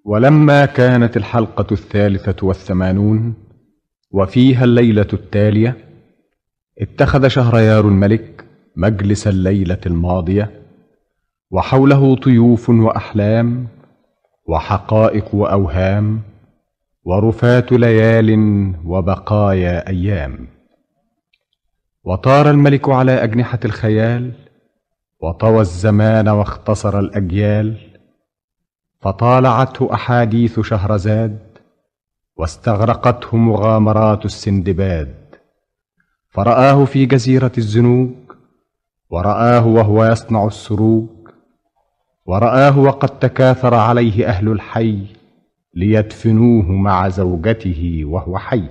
ولما كانت الحلقة الثالثة والثمانون وفيها الليلة التالية اتخذ شهريار الملك مجلس الليلة الماضية وحوله طيوف وأحلام وحقائق وأوهام ورفات ليال وبقايا أيام وطار الملك على أجنحة الخيال وطوى الزمان واختصر الأجيال فطالعته أحاديث شهرزاد واستغرقته مغامرات السندباد فرآه في جزيرة الزنوج ورآه وهو يصنع السروج ورآه وقد تكاثر عليه أهل الحي ليدفنوه مع زوجته وهو حي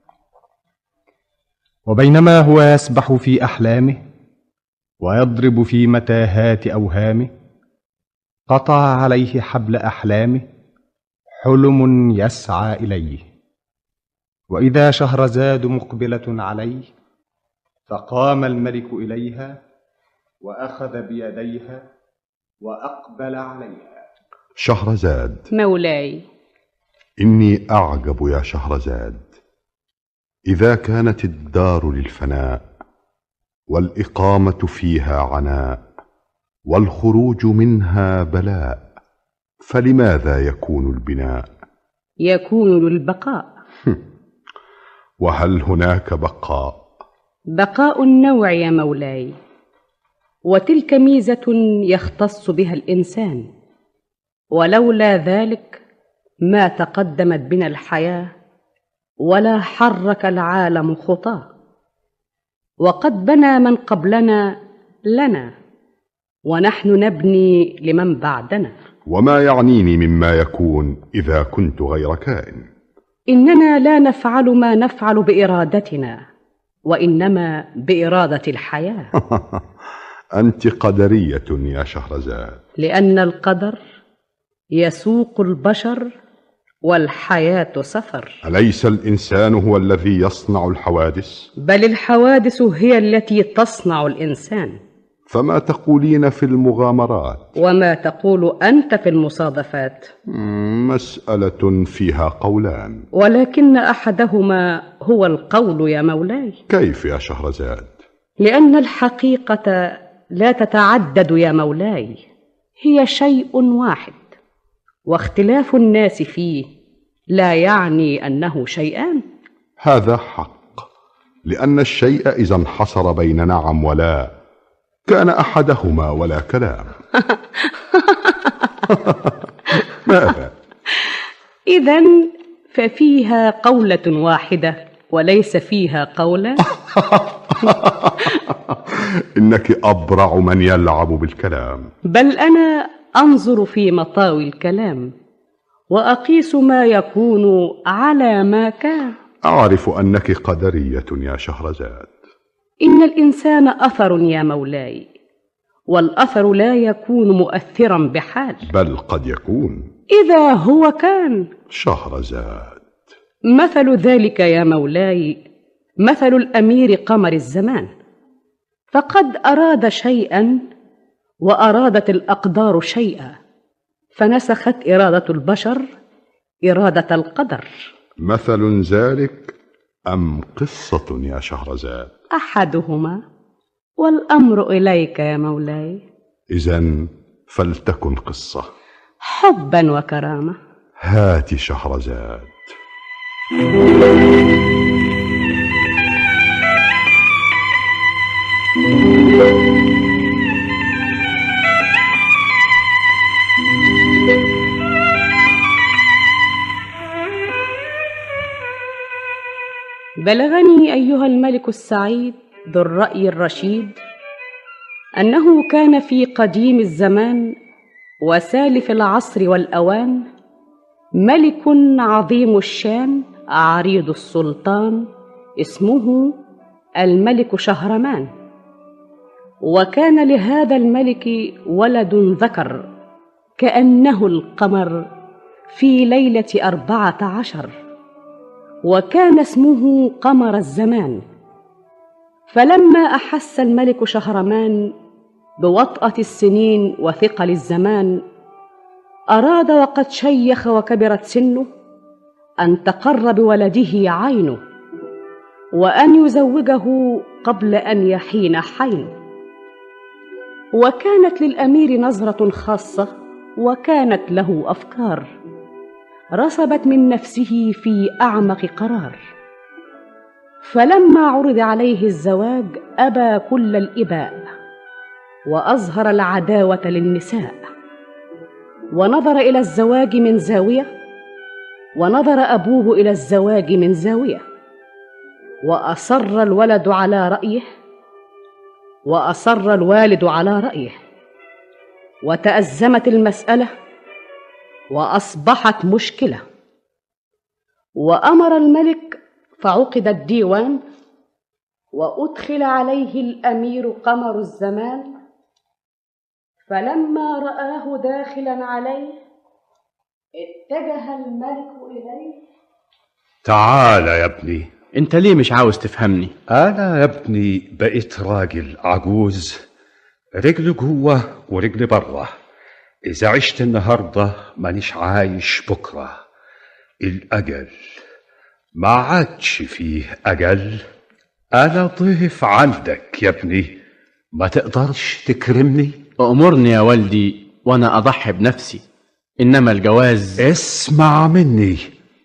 وبينما هو يسبح في أحلامه ويضرب في متاهات أوهامه قطع عليه حبل أحلامه حلم يسعى إليه وإذا شهرزاد مقبلة عليه فقام الملك إليها وأخذ بيديها وأقبل عليها شهرزاد مولاي إني أعجب يا شهرزاد إذا كانت الدار للفناء والإقامة فيها عناء والخروج منها بلاء فلماذا يكون البناء يكون للبقاء وهل هناك بقاء بقاء النوع يا مولاي وتلك ميزه يختص بها الانسان ولولا ذلك ما تقدمت بنا الحياه ولا حرك العالم خطاه وقد بنى من قبلنا لنا ونحن نبني لمن بعدنا وما يعنيني مما يكون إذا كنت غير كائن اننا لا نفعل ما نفعل بارادتنا وانما باراده الحياه أنت قدرية يا شهرزاد لان القدر يسوق البشر والحياه سفر أليس الإنسان هو الذي يصنع الحوادث بل الحوادث هي التي تصنع الانسان فما تقولين في المغامرات وما تقول انت في المصادفات مم، مسألة فيها قولان ولكن احدهما هو القول يا مولاي كيف يا شهرزاد لان الحقيقه لا تتعدد يا مولاي هي شيء واحد واختلاف الناس فيه لا يعني انه شيئان هذا حق لأن الشيء إذا انحصر بين نعم ولا كان أحدهما ولا كلام ماذا اذا ففيها قوله واحده وليس فيها قولا إنك أبرع من يلعب بالكلام بل انا انظر في مطاوي الكلام واقيس ما يكون على ما كان أعرف أنك قدرية يا شهرزاد ان الانسان اثر يا مولاي والاثر لا يكون مؤثرا بحال بل قد يكون اذا هو كان شهرزاد مثل ذلك يا مولاي مثل الامير قمر الزمان فقد اراد شيئا وارادت الاقدار شيئا فنسخت اراده البشر اراده القدر مثل ذلك أم قصة يا شهرزاد احدهما والامر اليك يا مولاي إذا فلتكن قصة حبا وكرامه هات شهرزاد بلغني ايها الملك السعيد ذو الراي الرشيد انه كان في قديم الزمان وسالف العصر والاوان ملك عظيم الشان عريض السلطان اسمه الملك شهرمان وكان لهذا الملك ولد ذكر كانه القمر في ليله اربعه عشر وكان اسمه قمر الزمان فلما احس الملك شهرمان بوطاه السنين وثقل الزمان أراد وقد شيخ وكبرت سنه أن تقر بولده عينه وأن يزوجه قبل أن يحين حين وكانت للأمير نظرة خاصة وكانت له أفكار رسبت من نفسه في أعمق قرار فلما عرض عليه الزواج أبى كل الإباء وأظهر العداوة للنساء ونظر إلى الزواج من زاوية ونظر أبوه إلى الزواج من زاوية وأصر الولد على رأيه وأصر الوالد على رأيه وتأزمت المسألة وأصبحت مشكلة وأمر الملك فعقد الديوان وأدخل عليه الأمير قمر الزمان فلما رآه داخلا عليه اتجه الملك إليه تعال يا ابني انت ليه مش عاوز تفهمني أنا يا ابني بقيت راجل عجوز رجل جوه ورجل بره إذا عشت النهاردة مانيش عايش بكرة الأجل ما عادش فيه أجل أنا ضيف عندك يا ابني ما تقدرش تكرمني أمرني يا والدي وأنا أضحي بنفسي إنما الجواز اسمع مني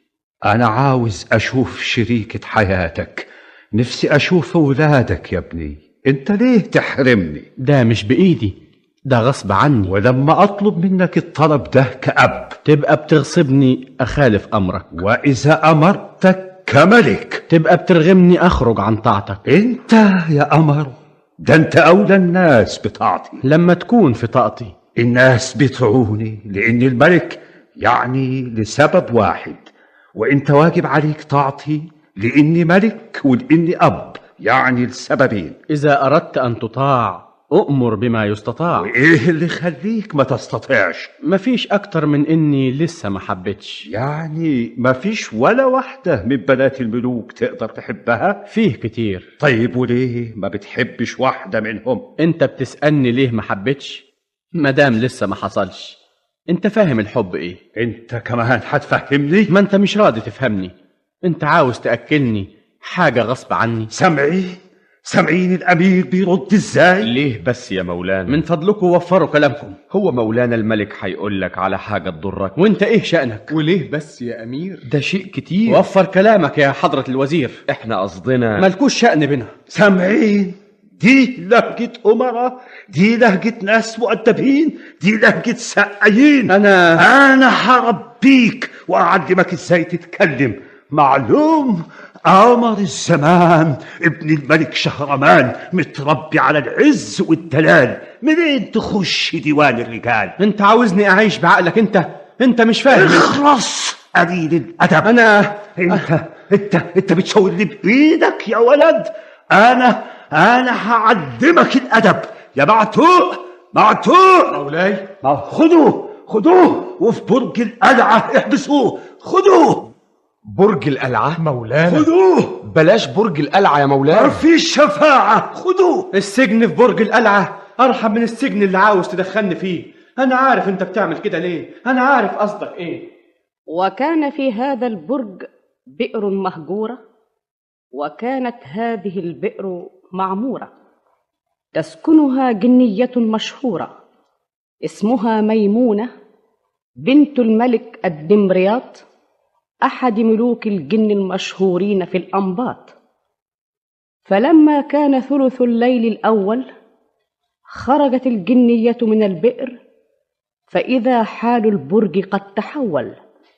أنا عاوز أشوف شريكة حياتك نفسي أشوف أولادك يا ابني أنت ليه تحرمني ده مش بإيدي ده غصب عني ولما أطلب منك الطلب ده كأب تبقى بتغصبني أخالف أمرك وإذا أمرتك كملك تبقى بترغمني أخرج عن طاعتك أنت يا قمر ده أنت أولى الناس بطاعتي لما تكون في طاقتي الناس بيطيعوني لأن الملك يعني لسبب واحد وأنت واجب عليك طاعتي لأني ملك ولأني أب يعني لسببين إذا أردت أن تطاع أؤمر بما يستطاع وإيه اللي يخليك ما تستطيعش مفيش أكتر من إني لسه ما حبيتش يعني ما فيش ولا واحدة من بنات الملوك تقدر تحبها فيه كتير طيب وليه ما بتحبش واحدة منهم أنت بتسألني ليه ما حبيتش مدام لسه ما حصلش أنت فاهم الحب إيه انت كمان هتفهمني ما أنت مش راضي تفهمني أنت عاوز تأكلني حاجة غصب عني سامعين سامعين الامير بيرد ازاي ليه بس يا مولانا من فضلكم وفروا كلامكم هو مولانا الملك هيقول لك على حاجة تضرك وانت ايه شأنك وليه بس يا أمير ده شيء كتير وفر كلامك يا حضرة الوزير احنا قصدنا مالكوش شأن بنا سامعين دي لهجة أمراء دي لهجة ناس مؤدبين دي لهجة سقايين أنا أنا هربيك وأعلمك إزاي تتكلم معلوم قمر الزمان ابن الملك شهرمان متربي على العز والدلال منين تخش ديوان الرجال انت عاوزني اعيش بعقلك انت انت مش فاهم اخرس قليل الأدب انا انت انت انت بتشاور لي بايدك يا ولد انا انا هعلمك الادب يا معتوق معتوق مولاي ما خدوه خدوه وفي برج القلعه احبسوه خدوه برج القلعة مولانا خدوه بلاش برج القلعة يا ما مولانا فيش شفاعه خدوه السجن في برج القلعة أرحم من السجن اللي عاوز تدخلني فيه أنا عارف أنت بتعمل كده ليه أنا عارف قصدك إيه وكان في هذا البرج بئر مهجوره وكانت هذه البئر معموره تسكنها جنيه مشهوره اسمها ميمونه بنت الملك الدمرياط احد ملوك الجن المشهورين في الانباط فلما كان ثلث الليل الاول خرجت الجنيه من البئر فاذا حال البرج قد تحول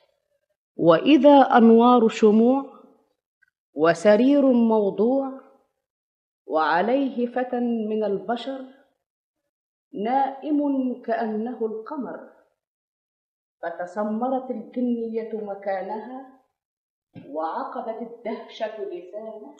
واذا انوار شموع وسرير موضوع وعليه فتى من البشر نائم كانه القمر فتسمرت الجنيه مكانها وعقدت الدهشه لسانه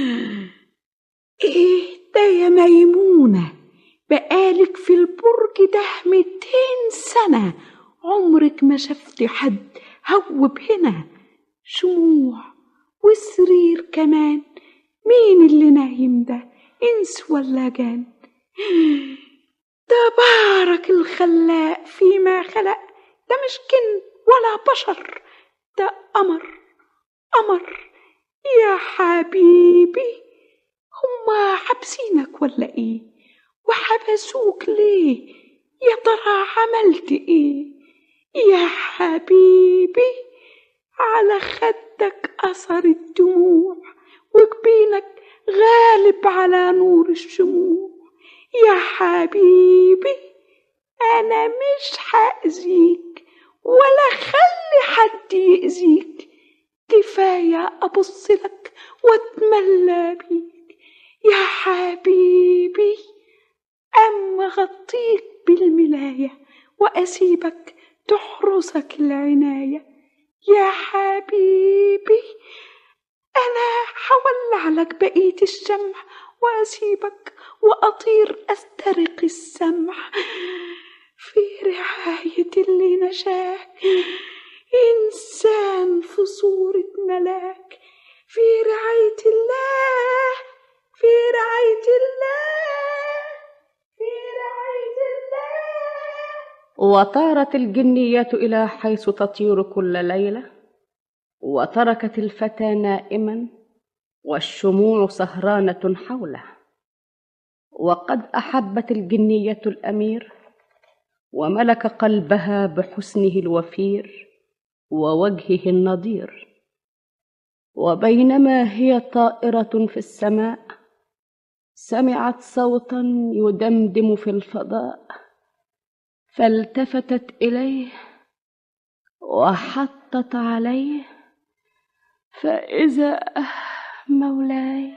ايه ده يا ميمونة بقالك في البرج ده ميتين سنة عمرك ما شفت حد هوب هنا شموع وسرير كمان مين اللي نايم ده انس ولا جان تبارك الخلاق فيما خلق ده مش جن ولا بشر ده قمر قمر يا حبيبي هما حابسينك ولا ايه وحبسوك ليه يا ترى عملت ايه يا حبيبي على خدك اثر الدموع وجبينك غالب على نور الشموع يا حبيبي انا مش هاذيك ولا خلي حد يأذيك كفاية أبص لك وأتملى بيك يا حبيبي أما غطيك بالملاية وأسيبك تحرسك العناية يا حبيبي أنا حولع لك بقية الشمع وأسيبك وأطير أسترق السمع في رعاية اللي نشاك إنسان في صورة ملاك في رعاية الله في رعاية الله في رعاية الله وطارت الجنية إلى حيث تطير كل ليلة وتركت الفتى نائما والشموع سهرانة حوله وقد أحبت الجنية الأمير وملك قلبها بحسنه الوفير ووجهه النضير وبينما هي طائرة في السماء سمعت صوتا يدمدم في الفضاء فالتفتت إليه وحطت عليه فإذا مولاي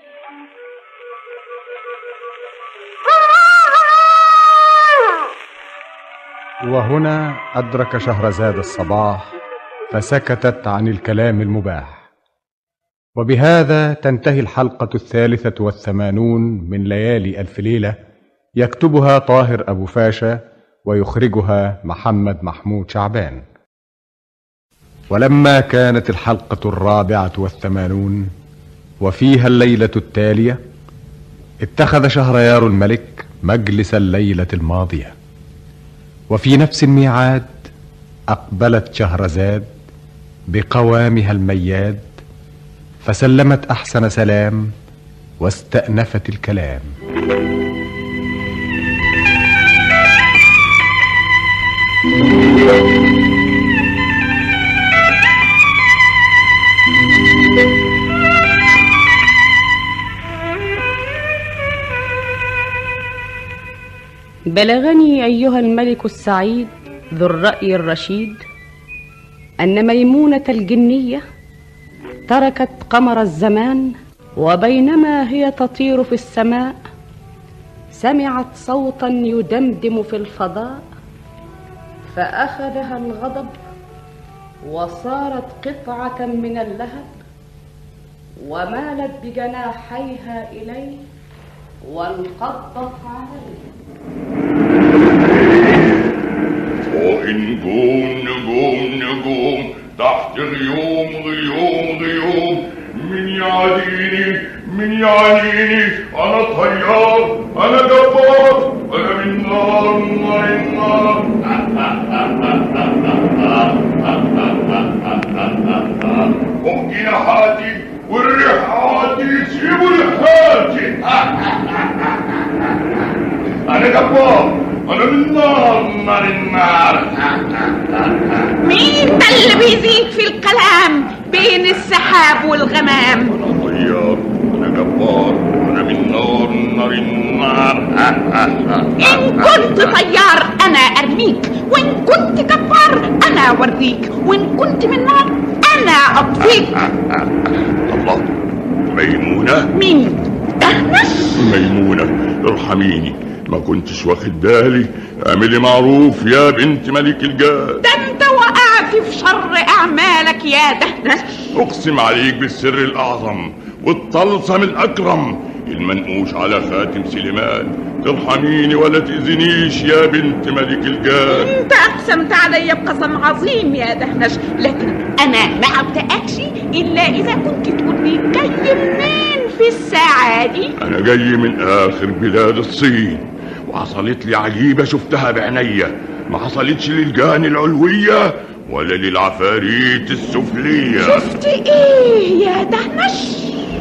وهنا أدرك شهرزاد الصباح فسكتت عن الكلام المباح وبهذا تنتهي الحلقة الثالثة والثمانون من ليالي ألف ليلة يكتبها طاهر أبو فاشا ويخرجها محمد محمود شعبان ولما كانت الحلقة الرابعة والثمانون وفيها الليلة التالية اتخذ شهريار الملك مجلس الليلة الماضية وفي نفس الميعاد اقبلت شهرزاد بقوامها المياد فسلمت احسن سلام واستانفت الكلام بلغني أيها الملك السعيد ذو الرأي الرشيد أن ميمونة الجنية تركت قمر الزمان وبينما هي تطير في السماء سمعت صوتا يدمدم في الفضاء فأخذها الغضب وصارت قطعة من اللهب ومالت بجناحيها إليه وانقضت عليه ونقوم نقوم نقوم تحت غيوم غيوم غيوم من يعاديني من يعانيني انا طيار انا جبار انا من نار نار النار فوق جناحاتي والريحاتي سيبوا لحاتي انا جبار انا من نار نار النار مين ده اللي بيزيد في الكلام بين السحاب والغمام انا طيار انا جبار انا من نار نار النار إن كنت طيار أنا أرميك وإن كنت جبار أنا أوريك وإن كنت من نار أنا أطفيك الله ميمونة مين دهنش ميمونة ارحميني ما كنتش واخد بالي اعملي معروف يا بنت ملك الجاد ده أنت وقعت في شر أعمالك يا دهنش اقسم عليك بالسر الاعظم والطلسم الاكرم المنقوش على خاتم سليمان ترحميني ولا تأذنيش يا بنت ملك الجاد أنت أقسمت علي بقسم عظيم يا دهنش لكن أنا ما عبتكش إلا إذا كنت تقول لي جاي منين في الساعة دي انا جاي من اخر بلاد الصين وحصلت لي عجيبة شفتها بعينيا ما حصلتش للجان العلوية ولا للعفاريت السفلية شفت ايه يا دهنش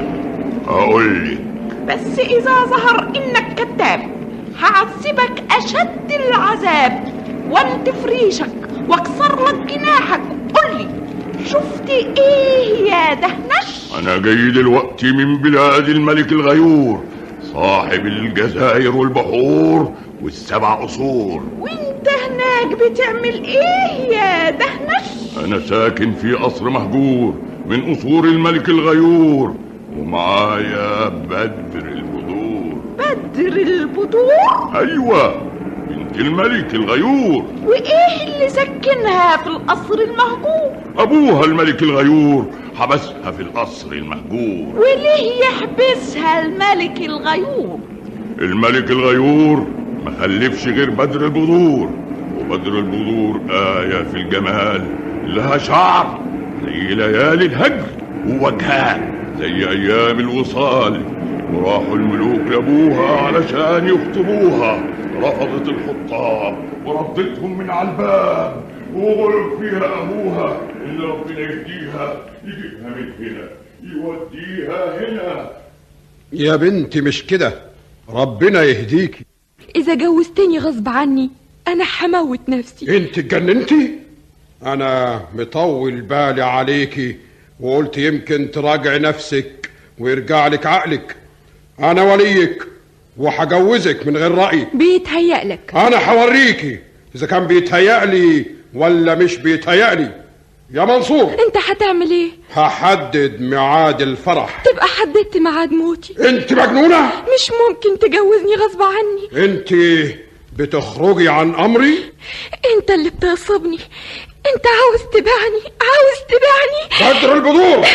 أقول لك بس اذا ظهر انك كذاب هعذبك اشد العذاب وانتف ريشك واكسر لك جناحك قل لي شفت ايه يا دهنش أنا جاي دلوقتي من بلاد الملك الغيور صاحب الجزائر والبحور والسبع قصور وانت هناك بتعمل ايه يا دهنش أنا ساكن في قصر مهجور من قصور الملك الغيور ومعايا بدر البدور بدر البدور أيوة بنت الملك الغيور وايه اللي سكنها في القصر المهجور أبوها الملك الغيور حبسها في القصر المهجور وليه يحبسها الملك الغيور الملك الغيور ما خلفش غير بدر البذور وبدر البذور آية في الجمال لها شعر زي ليالي الهجر ووجهها زي أيام الوصال وراحوا الملوك لأبوها علشان يخطبوها رفضت الخطاب وردتهم من على الباب وغلب فيها أبوها اللي ربنا يهديها يجيبها من هنا يوديها هنا يا بنتي مش كده ربنا يهديكي إذا جوزتني غصب عني أنا هموت نفسي انت اتجننتي انا مطول بالي عليكي وقلت يمكن تراجع نفسك ويرجع لك عقلك انا وليك وهجوزك من غير رأي بيتهيألك انا هوريكي اذا كان بيتهيألي ولا مش بيتهيألي يا منصور أنت هتعمل إيه؟ هحدد ميعاد الفرح تبقى حددت ميعاد موتي انت مجنونة مش ممكن تجوزني غصب عني انت بتخرجي عن امري أنت اللي بتغصبني أنت عاوز تبيعني عاوز تبيعني بدر البذور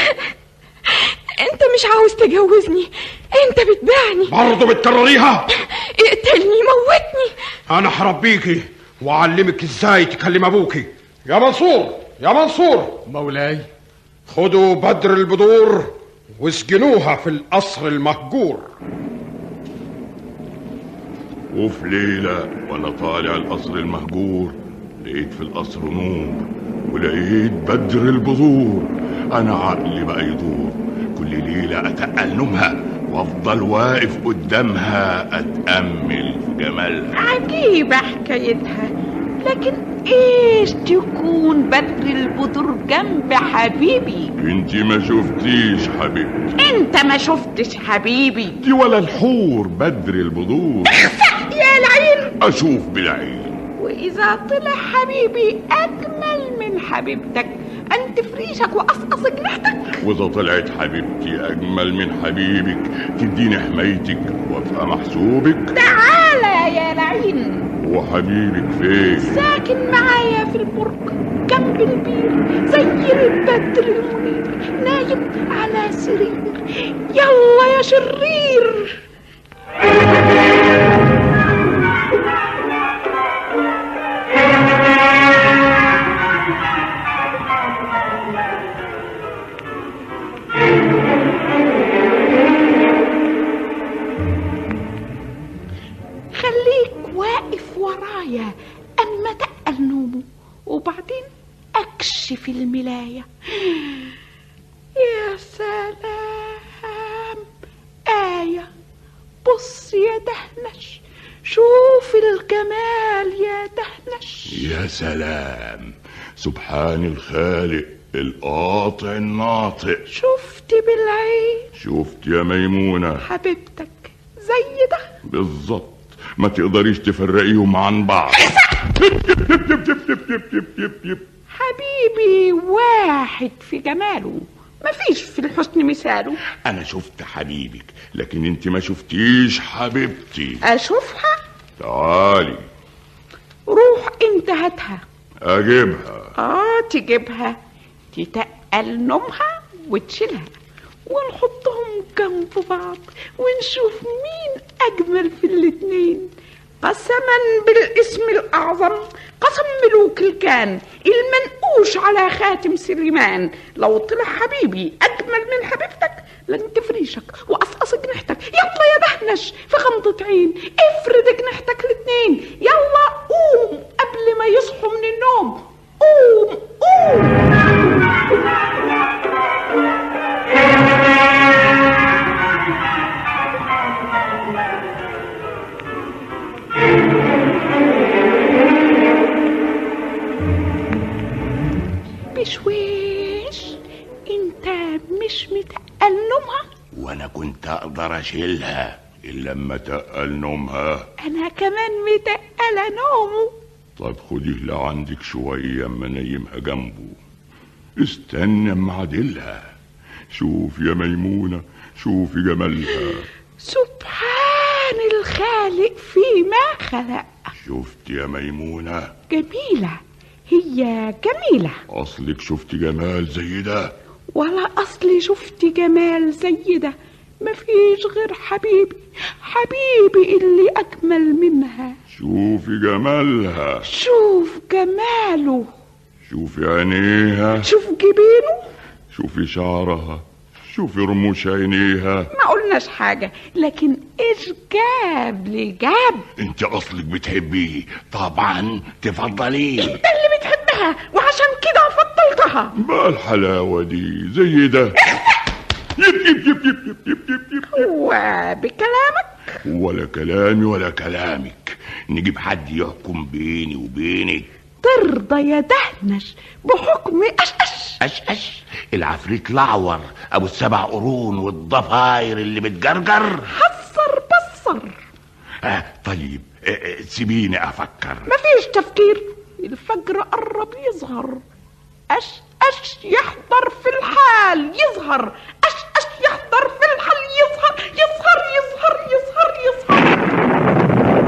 أنت مش عاوز تجوزني أنت بتبيعني برضه بتكرريها اقتلني موتني انا هربيكي واعلمك ازاي تكلم ابوكي يا منصور يا منصور مولاي خدوا بدر البذور واسجنوها في القصر المهجور وفي ليلة وأنا طالع القصر المهجور لقيت في القصر نور ولقيت بدر البذور أنا عقلي بقى يدور كل ليلة أتقل نومها وأفضل واقف قدامها أتأمل في جمالها عجيبة حكايتها لكن ايش تكون بدر البدر جنب حبيبي انتي ما شفتيش حبيبتي انت ما شفتش حبيبي دي ولا الحور بدر البذور يا العين أشوف بالعين واذا طلع حبيبي اجمل من حبيبتك انت فريشك وقصقص جناحتك وإذا طلعت حبيبتي أجمل من حبيبك تديني حمايتك وأبقى محسوبك تعالى يا العين وحبيبك فين ساكن معايا في البرج جنب البير زي البدر المنير نايم على سرير يلا يا شرير خليك واقف ورايا اما تقل نومه وبعدين اكشف الملايه يا سلام آية بص يا دهنش شوف الجمال يا دهنش يا سلام سبحان الخالق القاطع الناطق شفت بالعين شفت يا ميمونة حبيبتك زي ده بالظبط ما تقدريش تفرقيهم عن بعض حبيبي واحد في جماله مفيش في الحسن مثاله انا شفت حبيبك لكن انت ما شفتيش حبيبتي اشوفها تعالي روح انت هاتها اجيبها اه تجيبها تتقل نومها وتشيلها ونحطهم جنب بعض ونشوف مين اجمل في الاتنين قسما بالاسم الاعظم قسم ملوك الكان المنقوش على خاتم سليمان لو طلع حبيبي اجمل من حبيبتك لن تفريشك وقصقص جناحتك يلا يا دهنش في غمضة عين افرد جناحتك الاتنين يلا قوم قبل قبل ما يصحوا من النوم قوم قوم بشويش انت مش متقل نومها وانا كنت اقدر اشيلها الا لما تقل نومها انا كمان متقلة نومه طب خديه لعندك شوية اما نيمها جنبه استنى اما عدلها شوف يا ميمونة شوفي جمالها سبحان الخالق فيما خلق شفت يا ميمونة جميلة هي جميلة اصلك شفت جمال زي ده ولا أصلي شفت جمال زي ده مفيش غير حبيبي حبيبي اللي أجمل منها شوفي جمالها شوف جماله شوفي عينيها شوف جبينه شوفي شعرها شوفي رموش عينيها ما قلناش حاجة لكن إيش جاب لي جاب انت اصلك بتحبيه طبعا تفضليه انت اللي بتحبها وعشان كده فضلتها بقى الحلاوة دي زي ده يب يب يب يب يب يب يب يب وبكلامك ولا كلامي ولا كلامك نجيب حد يحكم بيني وبينك ترضى يا دهنش بحكم أشأش اش اش العفريت الاعور ابو السبع قرون والضفاير اللي بتجرجر حصر بصر آه طيب آه آه سيبيني افكر مفيش تفكير الفجر قرب يظهر أش أش يحضر في الحال يظهر أش أش يحضر في الحال يظهر يظهر يظهر يظهر يظهر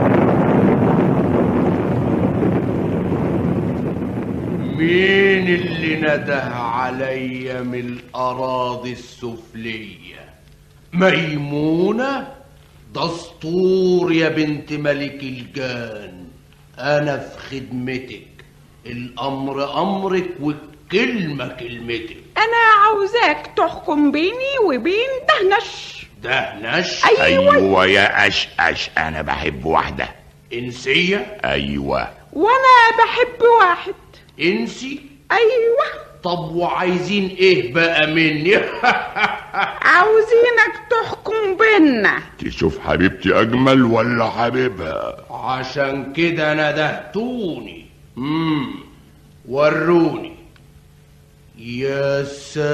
مين اللي نده عليا من الأراضي السفلية ميمونة دستور يا بنت ملك الجان أنا في خدمتك الأمر أمرك والكلمة كلمتك أنا عاوزاك تحكم بيني وبين دهنش دهنش أيوة. ايوه يا اش اش انا بحب واحدة إنسية ايوه وأنا بحب واحد إنسي أيوة طب وعايزين إيه بقى مني عاوزينك تحكم بينا تشوف حبيبتي اجمل ولا حبيبها عشان كده ندهتوني امم وروني يا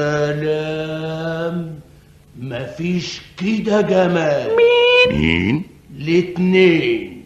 سلام مفيش كده جمال مين الاتنين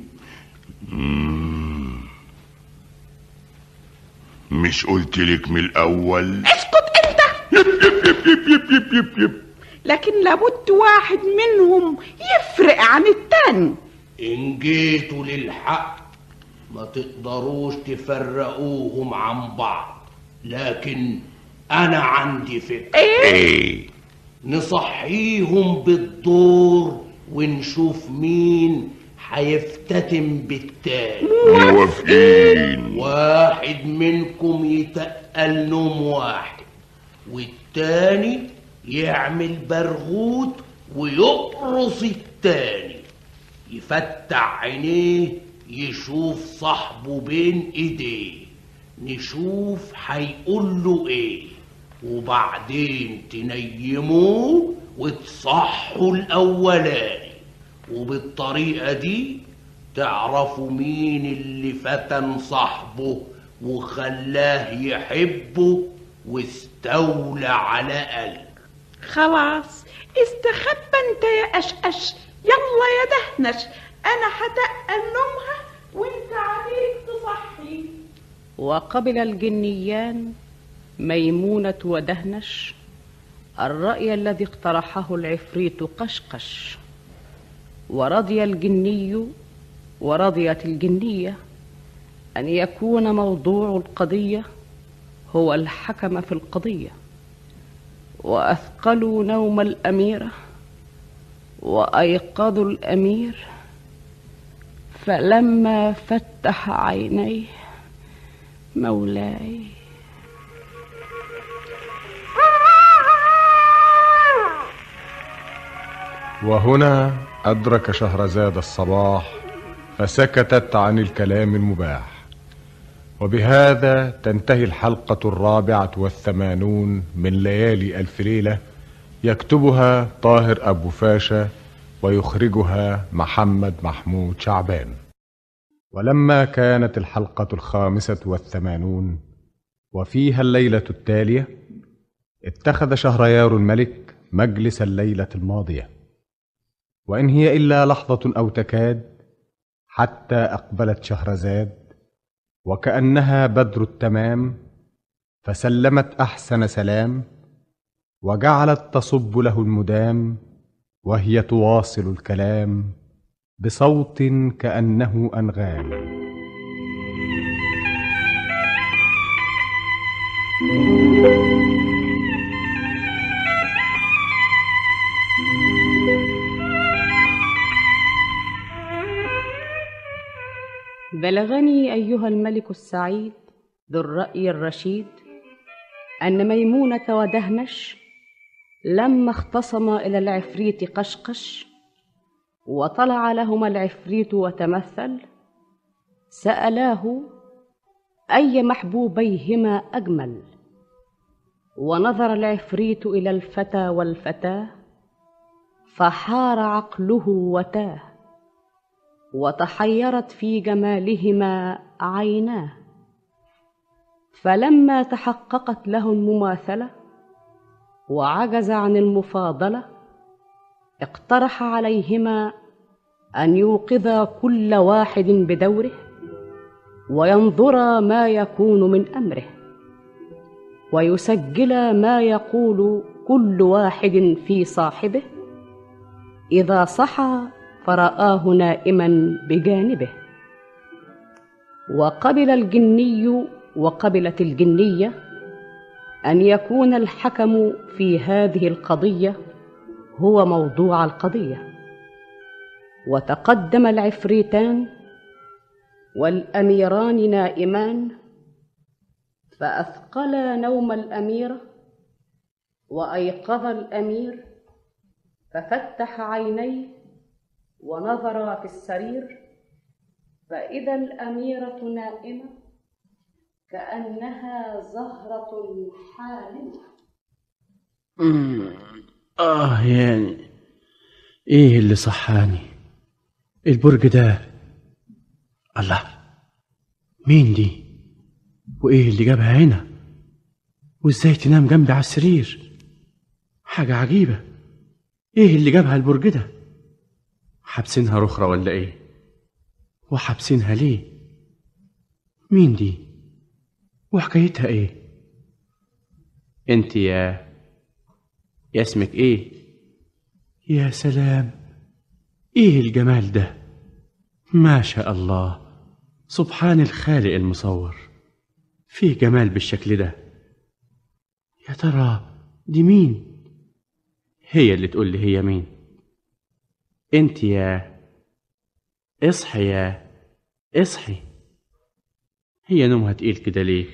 مش قلت لك من الاول اسكت انت يب يب يب يب يب يب يب يب لكن لابد واحد منهم يفرق عن التاني ان جيتوا للحق ما تقدروش تفرقوهم عن بعض لكن انا عندي فكرة ايه نصحيهم بالدور ونشوف مين هيفتتن بالتاني موافقين واحد منكم يتقل نوم واحد والتاني يعمل برغوت ويقرص التاني يفتح عينيه يشوف صاحبه بين ايديه نشوف هيقول له ايه وبعدين تنيموه وتصحوا الاولاني وبالطريقة دي تعرفوا مين اللي فتن صاحبه وخلاه يحبه واستولى على قلبه خلاص استخبى انت يا أشأش يلا يا دهنش انا هتقل نومها وانت عليك تصحي وقبل الجنيان ميمونة ودهنش الرأي الذي اقترحه العفريت قشقش ورضي الجني ورضيت الجنية أن يكون موضوع القضية هو الحكم في القضية وأثقلوا نوم الأميرة وأيقظوا الأمير فلما فتح عينيه مولاي وهنا أدرك شهرزاد الصباح فسكتت عن الكلام المباح وبهذا تنتهي الحلقة الرابعة والثمانون من ليالي ألف ليلة يكتبها طاهر أبو فاشا ويخرجها محمد محمود شعبان ولما كانت الحلقة الخامسة والثمانون وفيها الليلة التالية اتخذ شهريار الملك مجلس الليلة الماضية وإن هي إلا لحظة أو تكاد حتى أقبلت شهرزاد وكأنها بدر التمام فسلمت أحسن سلام وجعلت تصب له المدام وهي تواصل الكلام بصوت كأنه أنغام بلغني ايها الملك السعيد ذو الراي الرشيد ان ميمونه ودهنش لما اختصما الى العفريت قشقش وطلع لهما العفريت وتمثل سالاه اي محبوبيهما اجمل ونظر العفريت الى الفتى والفتاه فحار عقله وتاه وتحيرت في جمالهما عيناه فلما تحققت له المماثله وعجز عن المفاضله اقترح عليهما ان يوقظا كل واحد بدوره وينظرا ما يكون من امره ويسجلا ما يقول كل واحد في صاحبه اذا صحى فرآه نائما بجانبه وقبل الجني وقبلت الجنية أن يكون الحكم في هذه القضية هو موضوع القضية وتقدم العفريتان والأميران نائمان فأثقلا نوم الأميرة وأيقظ الأمير ففتح عينيه ونظر في السرير فإذا الأميرة نائمة كأنها زهرة حالمة أمم، آه يعني إيه اللي صحاني البرج ده الله مين دي وإيه اللي جابها هنا وإزاي تنام جنبي على السرير حاجة عجيبة إيه اللي جابها البرج ده حابسينها رخرة ولا إيه وحابسينها ليه مين دي وحكايتها إيه انت يا يا اسمك ايه يا سلام ايه الجمال ده ما شاء الله سبحان الخالق المصور في جمال بالشكل ده يا ترى دي مين هي اللي تقول لي هي مين انت يا اصحي يا اصحي هي نومها تقيل كده ليه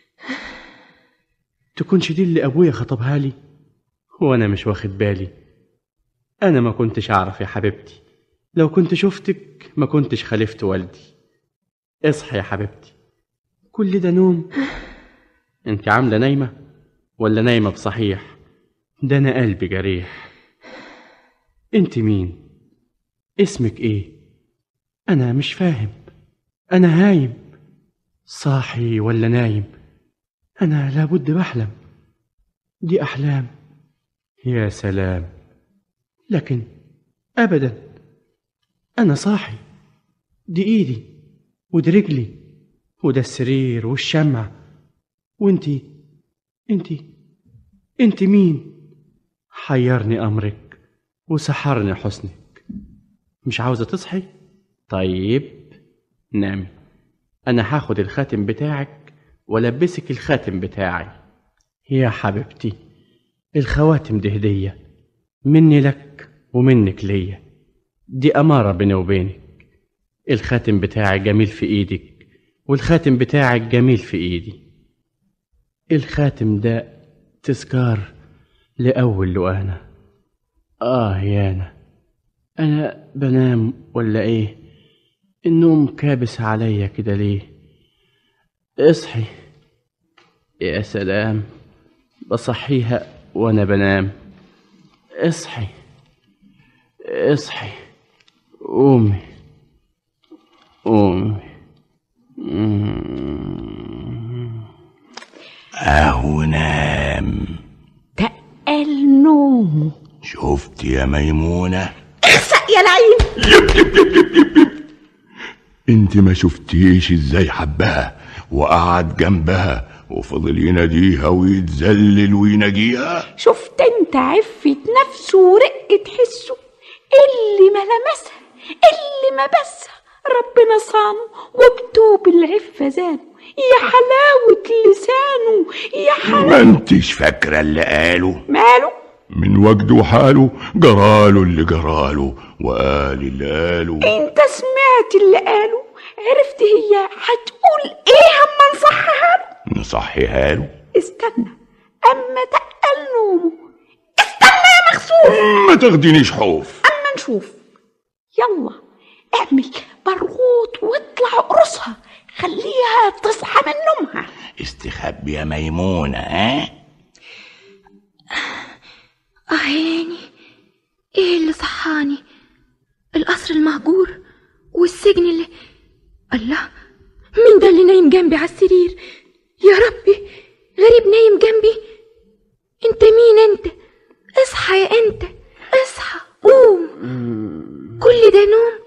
تكونش دي اللي ابويا خطبها لي وانا مش واخد بالي انا ما كنتش اعرف يا حبيبتي لو كنت شفتك ما كنتش خالفت والدي اصحي يا حبيبتي كل ده نوم انت عامله نايمه ولا نايمه بصحيح ده انا قلبي جريح انت مين اسمك ايه انا مش فاهم انا هايم صاحي ولا نايم انا لابد بحلم دي احلام يا سلام لكن ابدا انا صاحي دي ايدي ودي رجلي وده السرير والشمع وانتي انتي انتي مين حيرني امرك وسحرني حسنك مش عاوزه تصحي طيب نامي انا هاخد الخاتم بتاعك والبسك الخاتم بتاعي يا حبيبتي الخواتم دي هديه مني لك ومنك ليا دي اماره بيني وبينك الخاتم بتاعي جميل في ايدك والخاتم بتاعك جميل في ايدي الخاتم ده تذكار لاول لقانا اه يانا انا بنام ولا ايه النوم كابس عليا كده ليه اصحي يا سلام بصحيها وانا بنام اصحي اصحي قومي قومي مم. اهو نام تقل نومه شفت يا ميمونة اخسأ يا لعين انت ما شفتيش ازاي حبها وقعد جنبها وفضل يناديها ويتذلل ويناجيها شفت انت عفة نفسه ورقة حسه اللي ما لمسها اللي ما بسها ربنا صانه وبتوب العفة زانه يا حلاوة لسانه يا ما حلاوة انتش فاكرة اللي قاله ماله من وجده وحاله جراله اللي جراله وقال اللي قاله انت سمعت اللي قاله عرفت هي هتقول ايه اما نصحها له نصحيها له استنى اما تقل نومه استنى يا مخسوف ما تاخدينيش خوف اما نشوف يلا اعمل برغوت واطلع قرصها خليها تصحى من نومها استخبي يا ميمونة ها اه عيني ايه اللي صحاني القصر المهجور والسجن اللي الله مين ده اللي نايم جنبي على السرير يا ربي غريب نايم جنبي انت مين انت اصحى يا انت اصحى قوم كل ده نوم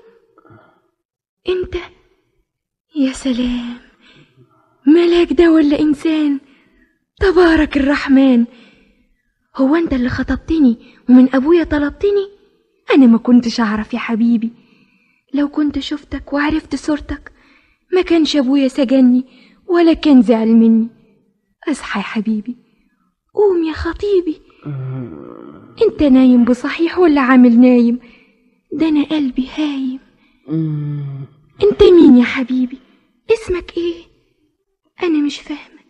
انت يا سلام ملاك ده ولا انسان تبارك الرحمن هو انت اللي خطبتني ومن ابويا طلبتني انا ما كنتش اعرف يا حبيبي لو كنت شفتك وعرفت صورتك ما كانش ابويا سجني ولا كان زعل مني اصحى يا حبيبي قوم يا خطيبي انت نايم بصحيح ولا عامل نايم ده انا قلبي هايم انت مين يا حبيبي اسمك ايه انا مش فاهمه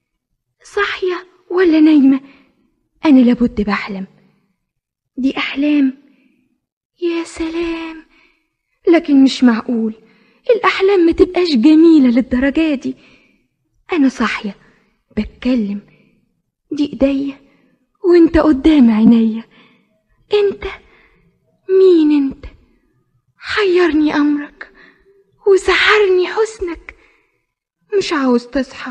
صاحيه ولا نايمه انا لابد بحلم دي احلام يا سلام لكن مش معقول الاحلام ما تبقاش جميله للدرجه دي انا صاحيه بتكلم دي ايديا وانت قدام عينيا انت مين انت حيرني امرك وسحرني حسنك مش عاوز تصحى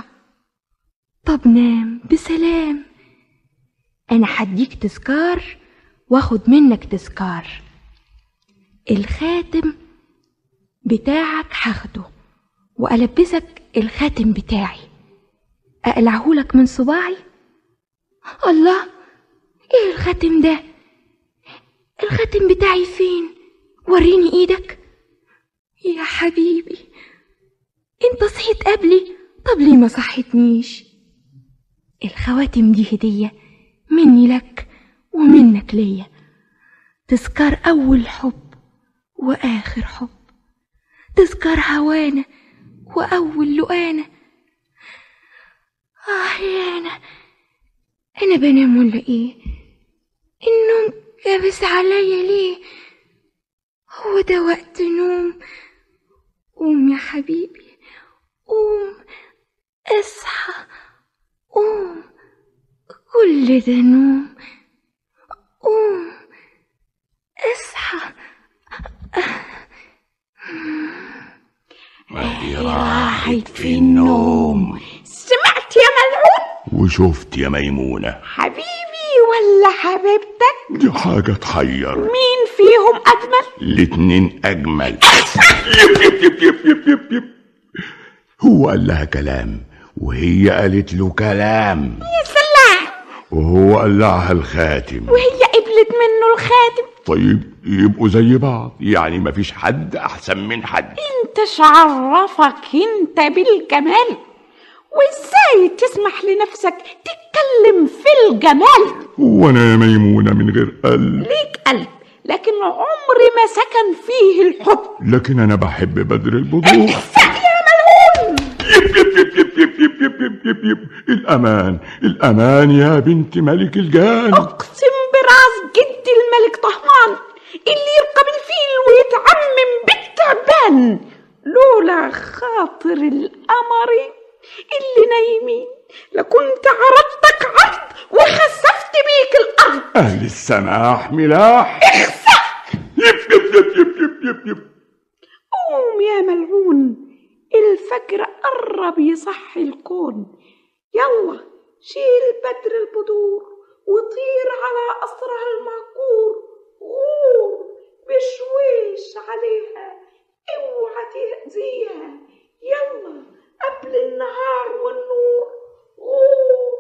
طب نام بسلام انا هديك تذكار واخد منك تذكار الخاتم بتاعك هاخده والبسك الخاتم بتاعي اقلعهولك من صباعي الله ايه الخاتم ده الخاتم بتاعي فين وريني ايدك يا حبيبي انت صحيت قبلي طب ليه ما صحتنيش الخواتم دي هدية مني لك ومنك ليا تذكار أول حب وآخر حب تذكار هوانا وأول لقانا آه يا أنا أنا بنام ولا إيه النوم كابس عليا ليه هو ده وقت نوم قوم يا حبيبي قوم اصحى قوم كل ده نوم قوم اصحى ما هي راحت في النوم سمعت يا ملعون وشفت يا ميمونة حبيبي ولا حبيبتك دي حاجة تحير مين فيهم أجمل الاتنين أجمل يب يب يب يب يب يب يب. هو قال لها كلام وهي قالت له كلام يا سلام وهو قلعها الخاتم وهي قبلت منه الخاتم طيب يبقوا زي بعض يعني مفيش حد أحسن من حد انت شعرفك انت بالجمال وازاي تسمح لنفسك تتكلم في الجمال وانا يا ميمونة من غير قلب ليك قلب لكن عمر ما سكن فيه الحب لكن انا بحب بدر البدور يا ملعون يب يب يب يب يب يب يب يب يب يب الأمان الأمان يا بنت ملك الجان اقسم براس جد الملك طهمان اللي يركب الفيل ويتعمم بالتعبان لولا خاطر القمر اللي نايمين لكنت عرضتك عرض وخسفت بيك الأرض أهل السماح ملاح يب يب يب يب يب يب يب قوم يا ملعون الفجر قرب يصحي الكون يلا شيل بدر البدور وطير على قصرها المهجور غور بشويش عليها اوعى تأذيها يلا قبل النهار والنور غور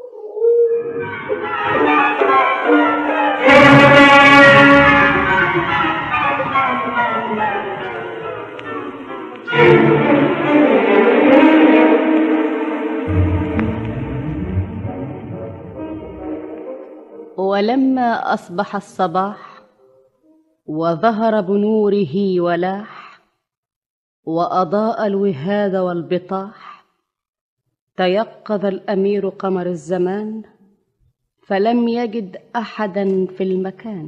ولما اصبح الصباح وظهر بنوره ولاح واضاء الوهاد والبطاح تيقظ الامير قمر الزمان فلم يجد احدا في المكان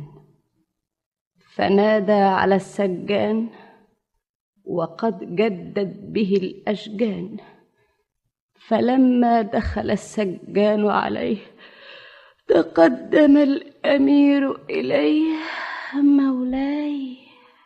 فنادى على السجان وقد جدت به الاشجان فلما دخل السجان عليه تقدم الامير اليه مولاي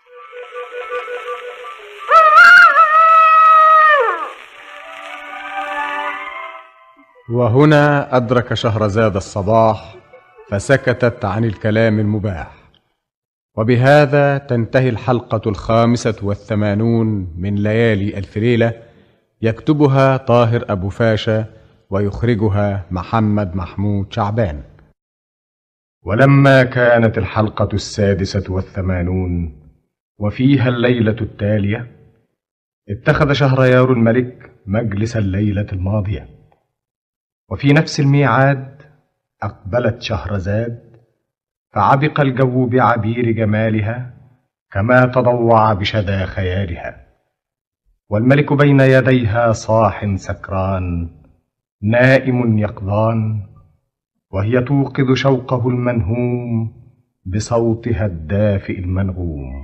وهنا أدرك شهرزاد الصباح فسكتت عن الكلام المباح وبهذا تنتهي الحلقة الخامسة والثمانون من ليالي ألف ليلة يكتبها طاهر أبو فاشا ويخرجها محمد محمود شعبان ولما كانت الحلقة السادسة والثمانون وفيها الليلة التالية اتخذ شهريار الملك مجلس الليلة الماضية وفي نفس الميعاد أقبلت شهرزاد فعبق الجو بعبير جمالها كما تضوع بشذا خيالها والملك بين يديها صاح سكران نائم يقظان وهي توقظ شوقه المنهوم بصوتها الدافئ المنغوم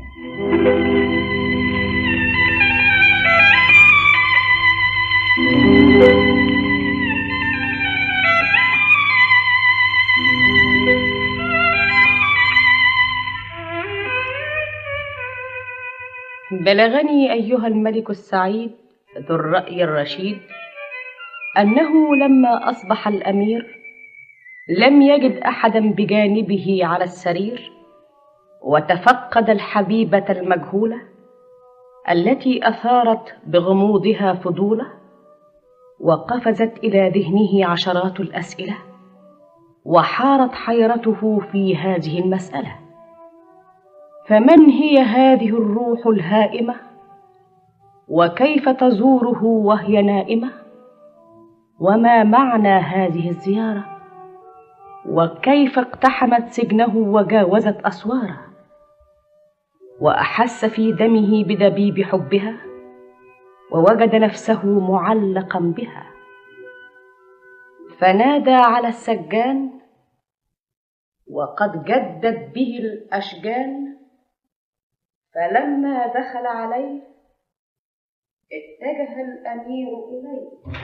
بلغني ايها الملك السعيد ذو الراي الرشيد انه لما اصبح الامير لم يجد احدا بجانبه على السرير وتفقد الحبيبه المجهوله التي اثارت بغموضها فضوله وقفزت الى ذهنه عشرات الاسئله وحارت حيرته في هذه المساله فمن هي هذه الروح الهائمه وكيف تزوره وهي نائمه وما معنى هذه الزياره وكيف اقتحمت سجنه وجاوزت اسواره واحس في دمه بدبيب حبها ووجد نفسه معلقا بها فنادى على السجان وقد جدت به الاشجان فلما دخل عليه اتجه الامير اليه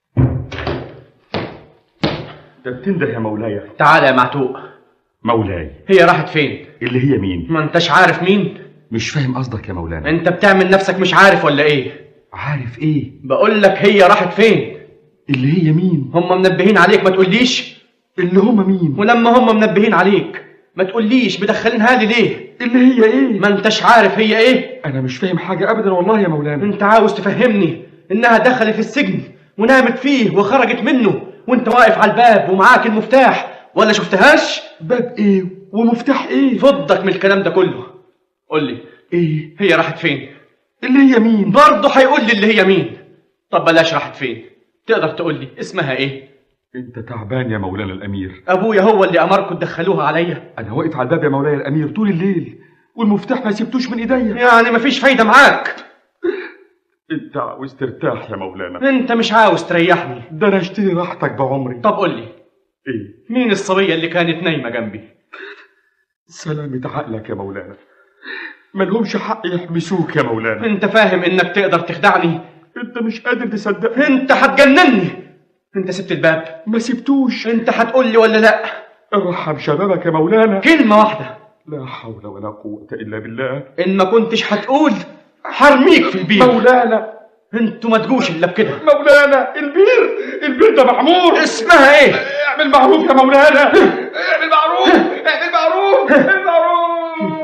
ده بتنده يا مولاي تعالى يا معتوق مولاي هي راحت فين اللي هي مين ما انتش عارف مين مش فاهم قصدك يا مولانا انت بتعمل نفسك مش عارف ولا ايه عارف ايه بقول لك هي راحت فين اللي هي مين هم منبهين عليك ما تقوليش اللي هم مين ولما هم منبهين عليك ما تقوليش مدخلينها لي ليه اللي هي ايه ما انتش عارف هي ايه انا مش فاهم حاجه ابدا والله يا مولانا انت عاوز تفهمني انها دخلت السجن ونامت فيه وخرجت منه وانت واقف على الباب ومعاك المفتاح ولا شفتهاش باب ايه ومفتاح ايه فضك من الكلام ده كله قول لي ايه هي راحت فين اللي هي مين برضه هيقول لي اللي هي مين طب بلاش راحت فين تقدر تقول لي اسمها ايه انت تعبان يا مولانا الامير ابويا هو اللي امركم تدخلوها عليا انا واقف على الباب يا مولاي الامير طول الليل والمفتاح ما سبتوش من ايديا يعني مفيش فايده معاك انت عاوز ترتاح يا مولانا انت مش عاوز تريحني ده انا اشتري راحتك بعمري طب قول لي ايه مين الصبيه اللي كانت نايمه جنبي سلامة عقلك يا مولانا ملهمش حق يحبسوك يا مولانا انت فاهم انك تقدر تخدعني انت مش قادر تصدقني انت هتجنني انت سبت الباب ما سبتوش انت هتقول لي ولا لا ارحم شبابك يا مولانا كلمة واحدة لا حول ولا قوة إلا بالله ان ما كنتش هتقول حرميك في البير مولانا انتوا ما تجوش الا بكده مولانا البير البير ده معمور اسمها ايه اعمل معروف يا مولانا اعمل معروف اعمل معروف اعمل معروف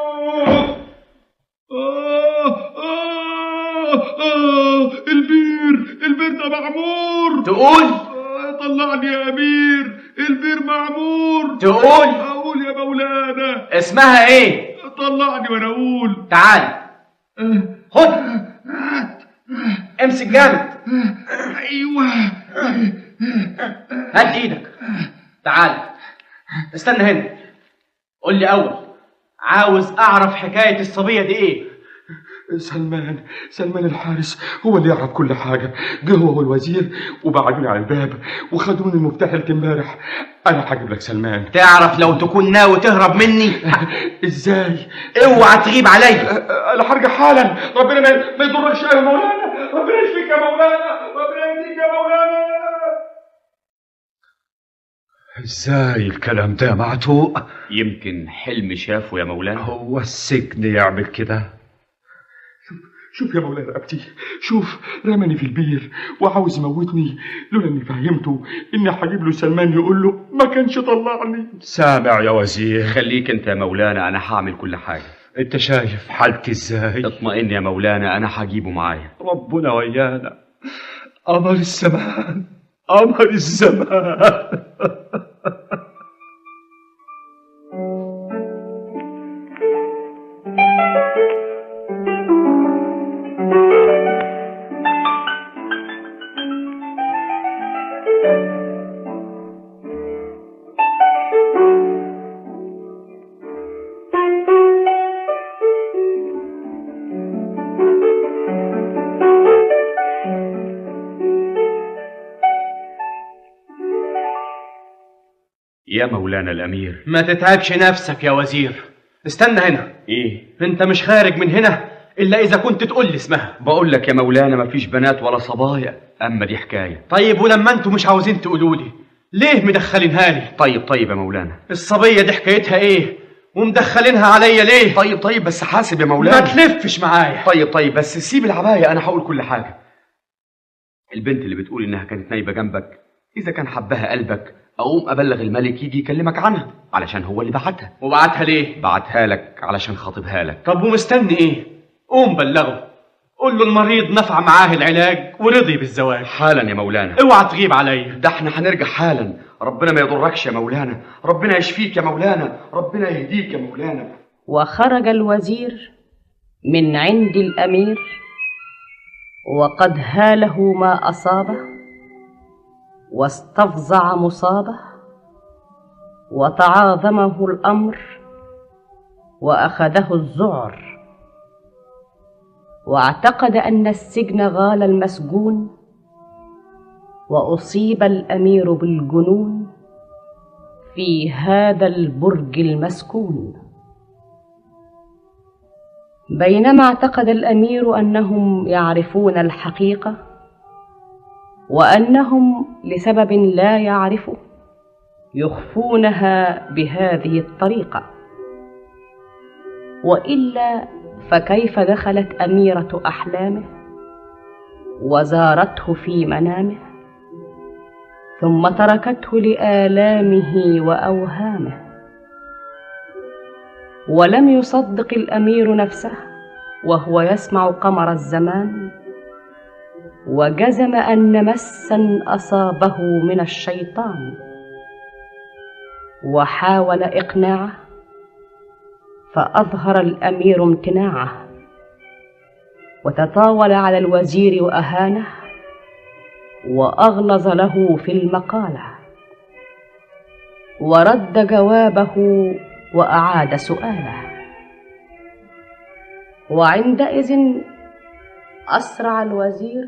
آه آه آه البير البير ده معمور تقول آه طلعني يا أمير البير معمور تقول أقول يا مولانا اسمها ايه طلعني وأنا أقول تعال خد امسك جامد أيوه هات ايدك تعال استنى هنا قول لي اول عاوز اعرف حكاية الصبية دي ايه سلمان سلمان الحارس هو اللي يعرف كل حاجة جه هو والوزير وبعدوني على الباب وخدوني المفتاح لك امبارح أنا هجيب لك سلمان تعرف لو تكون ناوي تهرب مني إزاي؟ اوعى تغيب عليا أنا هرجع حالا ربنا ما ما يضركش يا مولانا ربنا يشفيك يا مولانا ربنا يهديك يا مولانا ازاي الكلام ده معتوق يمكن حلم شافه يا مولانا هو السجن يعمل كده شوف يا مولانا رقبتي شوف رماني في البير وعاوز يموتني لولا اني فهمته اني هجيب له سلمان يقول له ما كانش طلعني سامع يا وزير خليك انت يا مولانا انا هعمل كل حاجة انت شايف حالتي ازاي اطمئن يا مولانا انا هجيبه معايا ربنا ويانا قمر الزمان قمر الزمان يا مولانا الامير ما تتعبش نفسك يا وزير استنى هنا ايه انت مش خارج من هنا الا اذا كنت تقول لي اسمها بقول لك يا مولانا مفيش بنات ولا صبايا اما دي حكاية طيب ولما انتوا مش عاوزين تقولوا لي ليه مدخلينها لي طيب طيب يا مولانا الصبية دي حكايتها ايه ومدخلينها عليا ليه طيب طيب بس حاسب يا ما مولانا تلفش معايا طيب طيب بس سيب العباية انا هقول كل حاجة البنت اللي بتقول انها كانت نايبة جنبك اذا كان حبها قلبك اقوم ابلغ الملك يجي يكلمك عنها علشان هو اللي بعتها وبعتها ليه بعتها لك علشان خاطبها لك طب ومستني ايه قوم بلغه قول له المريض نفع معاه العلاج ورضي بالزواج حالا يا مولانا اوعى تغيب عليا ده احنا هنرجع حالا ربنا ما يضركش يا مولانا ربنا يشفيك يا مولانا ربنا يهديك يا مولانا وخرج الوزير من عند الامير وقد هاله ما اصابه واستفزع مصابه وتعاظمه الامر واخذه الذعر واعتقد ان السجن غال المسجون واصيب الامير بالجنون في هذا البرج المسكون بينما اعتقد الامير انهم يعرفون الحقيقه وانهم لسبب لا يعرفه يخفونها بهذه الطريقه والا فكيف دخلت اميره احلامه وزارته في منامه ثم تركته لالامه واوهامه ولم يصدق الامير نفسه وهو يسمع قمر الزمان وجزم ان مسا اصابه من الشيطان وحاول اقناعه فاظهر الامير امتناعه وتطاول على الوزير واهانه واغلظ له في المقاله ورد جوابه واعاد سؤاله وعندئذ اسرع الوزير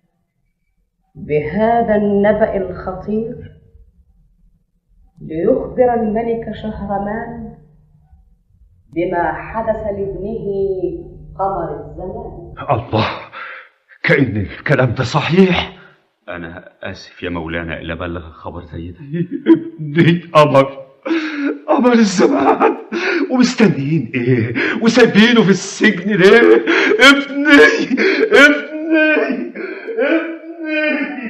بهذا النبا الخطير ليخبر الملك شهرمان بما حدث لابنه قمر الزمان الله كأن الكلام ده صحيح انا اسف يا مولانا اللي ابلغ خبر زي ده ابني قمر قمر الزمان ومستنيين ايه وسايبينه في السجن ليه ابني ابني ابني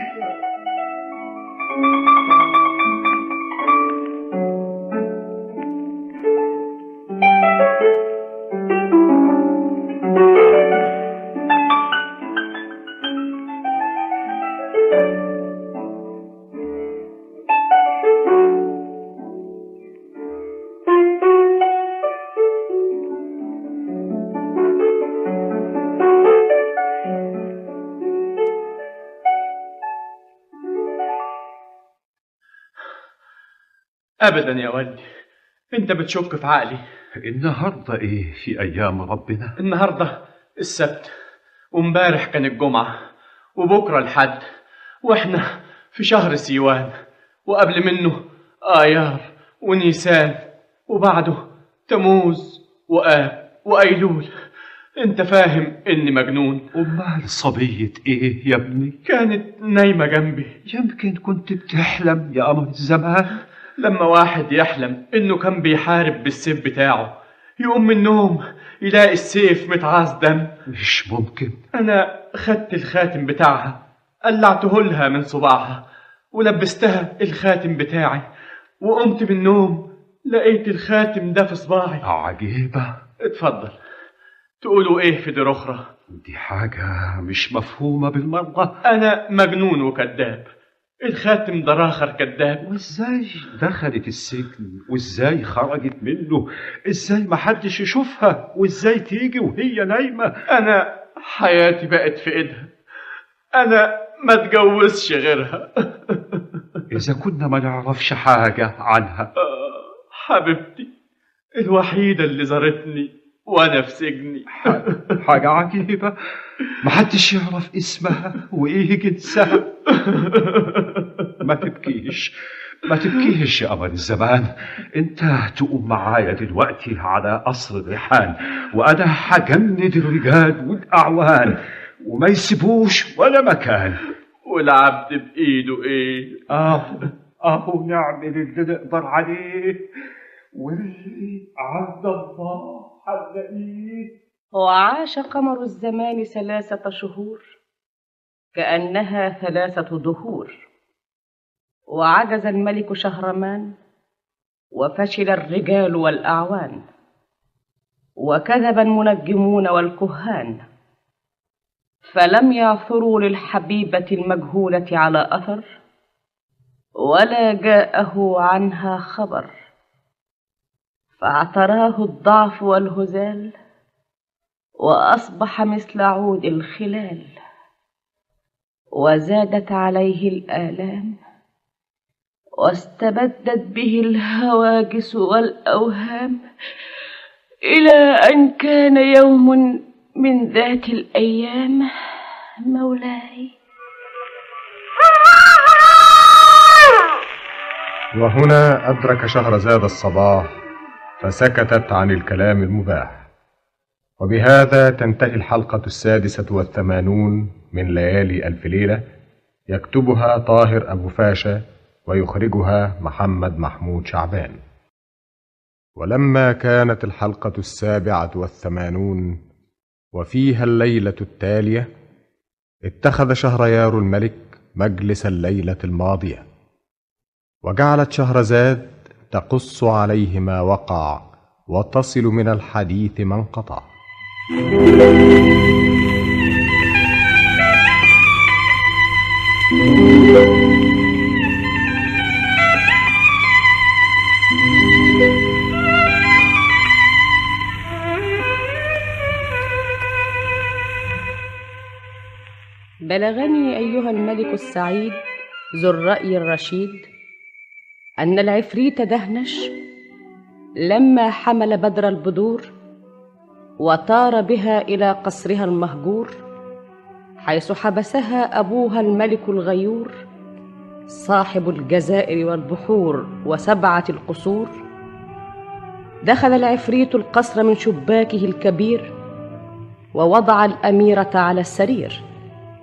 ابدا يا ولدي انت بتشك في عقلي النهارده ايه في ايام ربنا النهارده السبت وامبارح كان الجمعه وبكره الحد واحنا في شهر سيوان وقبل منه ايار ونيسان وبعده تموز واب وايلول انت فاهم اني مجنون امال صبية ايه يا ابني كانت نايمه جنبي يمكن كنت بتحلم يا قمر الزمان لما واحد يحلم انه كان بيحارب بالسيف بتاعه يقوم من النوم يلاقي السيف متعاص دم مش ممكن انا خدت الخاتم بتاعها قلعته لها من صباعها ولبستها الخاتم بتاعي وقمت من النوم لقيت الخاتم ده في صباعي عجيبة اتفضل تقولوا ايه في دي اخرى دي حاجة مش مفهومة بالمرة انا مجنون وكذاب الخاتم ده راخر كذاب وازاي دخلت السجن وازاي خرجت منه ازاي ما حدش يشوفها وازاي تيجي وهي نايمة انا حياتي بقت في ايدها انا ما اتجوزش غيرها اذا كنا ما نعرفش حاجة عنها حبيبتي الوحيدة اللي زارتني وانا في سجني حاجة عجيبة ما حدش يعرف اسمها وايه جنسها ما تبكيش ما تبكيش يا قمر الزمان انت تقوم معايا دلوقتي على قصر الريحان وانا هجند الرجال والاعوان وما يسيبوش ولا مكان والعبد بايده ايه اهو اهو نعمل اللي نقدر عليه واللي عند الله هنلاقيه وعاش قمر الزمان ثلاثة شهور كأنها ثلاثة دهور وعجز الملك شهرمان وفشل الرجال والأعوان وكذب المنجمون والكهان فلم يعثروا للحبيبة المجهولة على أثر ولا جاءه عنها خبر فاعتراه الضعف والهزال واصبح مثل عود الخلال وزادت عليه الالام واستبدت به الهواجس والاوهام الى ان كان يوم من ذات الايام مولاي وهنا أدرك شهرزاد الصباح فسكتت عن الكلام المباح وبهذا تنتهي الحلقة السادسة والثمانون من ليالي ألف ليلة يكتبها طاهر أبو فاشا ويخرجها محمد محمود شعبان ولما كانت الحلقة السابعة والثمانون وفيها الليلة التالية اتخذ شهريار الملك مجلس الليلة الماضية وجعلت شهرزاد تقص عليه ما وقع وتصل من الحديث ما انقطع بلغني ايها الملك السعيد ذو الراي الرشيد ان العفريت دهنش لما حمل بدر البدور وطار بها الى قصرها المهجور حيث حبسها ابوها الملك الغيور صاحب الجزائر والبحور وسبعه القصور دخل العفريت القصر من شباكه الكبير ووضع الاميره على السرير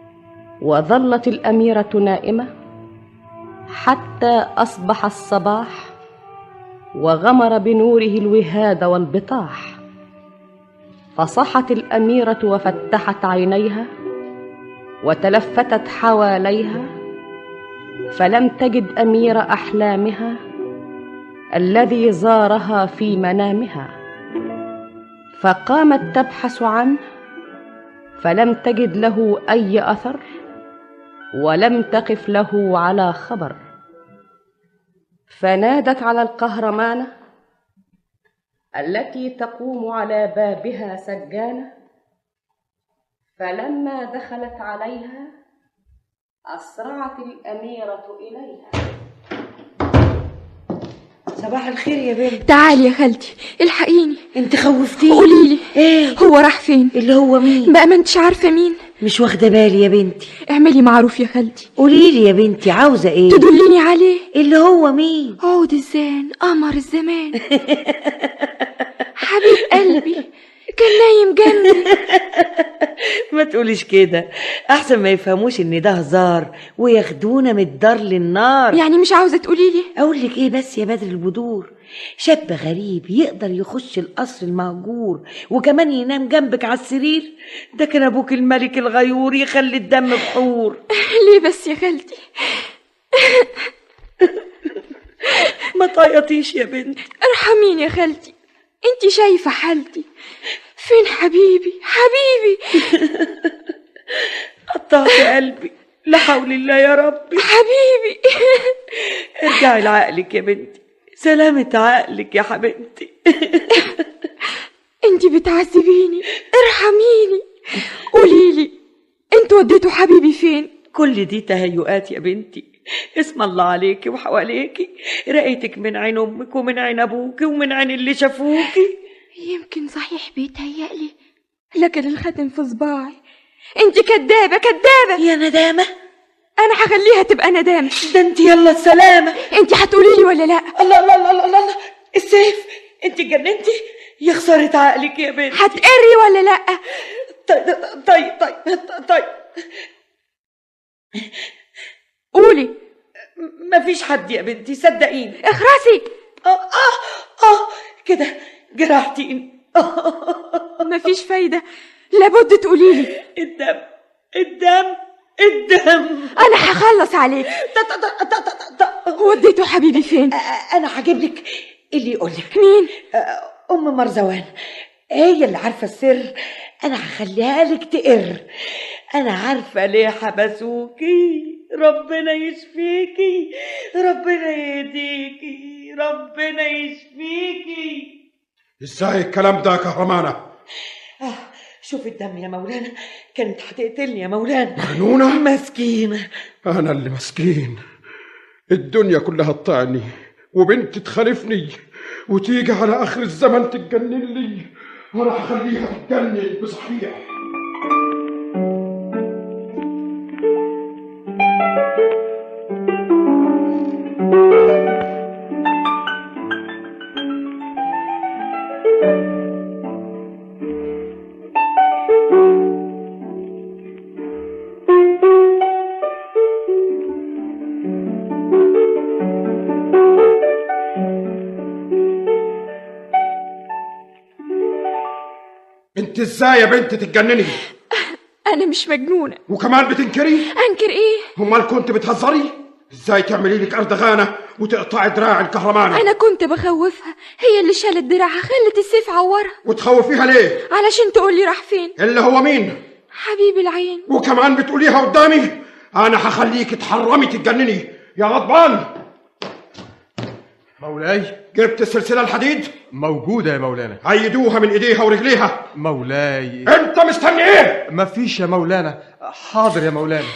وظلت الاميره نائمه حتى اصبح الصباح وغمر بنوره الوهاد والبطاح فصحت الاميره وفتحت عينيها وتلفتت حواليها فلم تجد امير احلامها الذي زارها في منامها فقامت تبحث عنه فلم تجد له اي اثر ولم تقف له على خبر فنادت على القهرمانه التي تقوم على بابها سجانه فلما دخلت عليها اسرعت الاميره اليها صباح الخير يا بنت تعالي يا خالتي الحقيني انت خوفتيني قولي لي ايه هو راح فين اللي هو مين بقى ما انتش عارفه مين مش واخده بالي يا بنتي اعملي معروف يا خالتي قولي لي يا بنتي عاوزه ايه تدليني عليه اللي هو مين عود الزان قمر الزمان حبيب قلبي كان نايم جنبي ما تقوليش كده احسن ما يفهموش ان ده هزار وياخدونا من الدار للنار يعني مش عاوزه تقولي لي اقول لك ايه بس يا بدر البدور شاب غريب يقدر يخش القصر المهجور وكمان ينام جنبك على السرير ده كان ابوك الملك الغيور يخلي الدم بحور ليه بس يا خالتي ما تعيطيش يا بنت ارحميني يا خالتي انت شايفه حالتي فين حبيبي حبيبي قطعت قلبي لا حول الله يا ربي حبيبي ارجعي لعقلك يا بنتي سلامة عقلك يا حبيبتي انت بتعذبيني ارحميني قوليلي انتوا وديتوا حبيبي فين كل دي تهيؤات يا بنتي اسم الله عليكي وحواليكي رأيتك من عين امك ومن عين ابوكي ومن عين اللي شافوكي يمكن صحيح بيتهيألي لكن الخاتم في صباعي انت كدابة كدابة يا ندامة انا هخليها تبقى ندامة ده انت يلا السلامة انت هتقولي لي ولا لا الله الله الله الله, الله. السيف انت اتجننتي يا خسارة عقلك يا بنتي هتقري ولا لا طيب طيب طيب طيب قولي مفيش حد يا بنتي صدقيني اخرسي اه اه اه كده جرحتيني مفيش فايدة لابد تقولي لي الدم الدم الدم انا هخلص عليك وديته حبيبي فين انا هجيب لك اللي يقول لك مين ام مرزوان هي اللي عارفه السر انا هخليها لك تقر انا عارفه ليه حبسوكي ربنا يشفيكي ربنا يهديكي ربنا يشفيكي ازاي الكلام ده يا كهرمانه آه شوف الدم يا مولانا كانت هتقتلني يا مولانا مجنونة؟ مسكينة أنا اللي مسكين الدنيا كلها تطعني وبنت تخالفني وتيجي على آخر الزمن تتجنن لي وأنا هخليها تتجنن بصحيح انت ازاي يا بنت تتجنني انا مش مجنونة وكمان بتنكري انكر ايه امال كنت بتهزري ازاي تعملي لك اردغانه وتقطعي دراع الكهرمانه انا كنت بخوفها هي اللي شالت دراعها خلت السيف عورها وتخوفيها ليه علشان تقولي راح فين اللي هو مين حبيب العين وكمان بتقوليها قدامي انا هخليك تحرمي تتجنني يا غضبان مولاي جبت السلسله الحديد موجودة يا مولانا عيدوها من ايديها ورجليها مولاي انت مستني ايه مفيش يا مولانا حاضر يا مولانا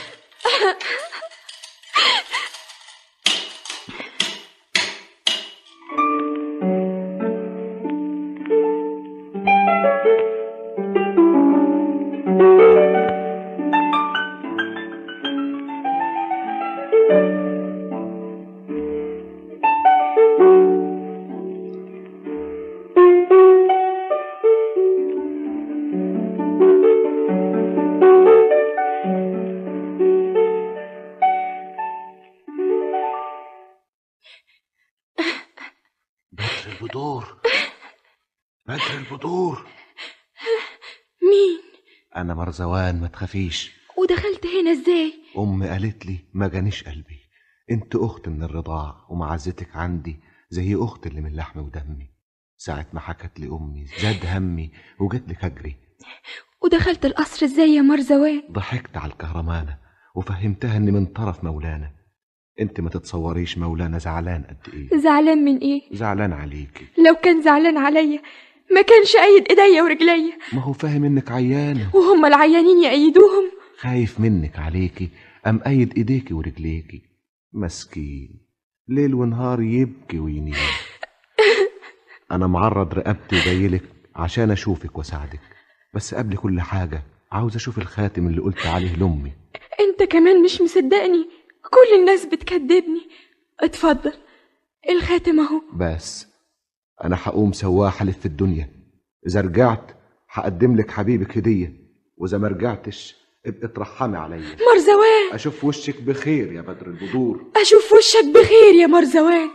البدور بدر البدور مين انا مرزوان ما تخافيش ودخلت هنا ازاي امي قالت لي ما جانيش قلبي انت اخت من الرضاع ومعزتك عندي زي اخت اللي من لحمي ودمي ساعة ما حكت لي امي زاد همي وجيت لك اجري ودخلت القصر ازاي يا مرزوان ضحكت على الكهرمانة وفهمتها اني من طرف مولانا انت ما تتصوريش مولانا زعلان قد ايه زعلان من ايه زعلان عليكي لو كان زعلان عليا ما كانش ايد ايديا ورجليا ما هو فاهم انك عيانة وهم العيانين يأيدوهم خايف منك عليكي أم أيد إيديكي ورجليكي مسكين ليل ونهار يبكي وينيم أنا معرض رقبتي وجايلك عشان أشوفك وأساعدك بس قبل كل حاجة عاوز أشوف الخاتم اللي قلت عليه لأمي انت كمان مش مصدقني كل الناس بتكذبني اتفضل الخاتم اهو بس أنا هقوم سواح ألف في الدنيا إذا رجعت هقدم لك حبيبك هدية وإذا ما رجعتش ابقي ترحمي عليا مرزوان أشوف وشك بخير يا بدر البدور اشوف وشك بخير يا مرزوان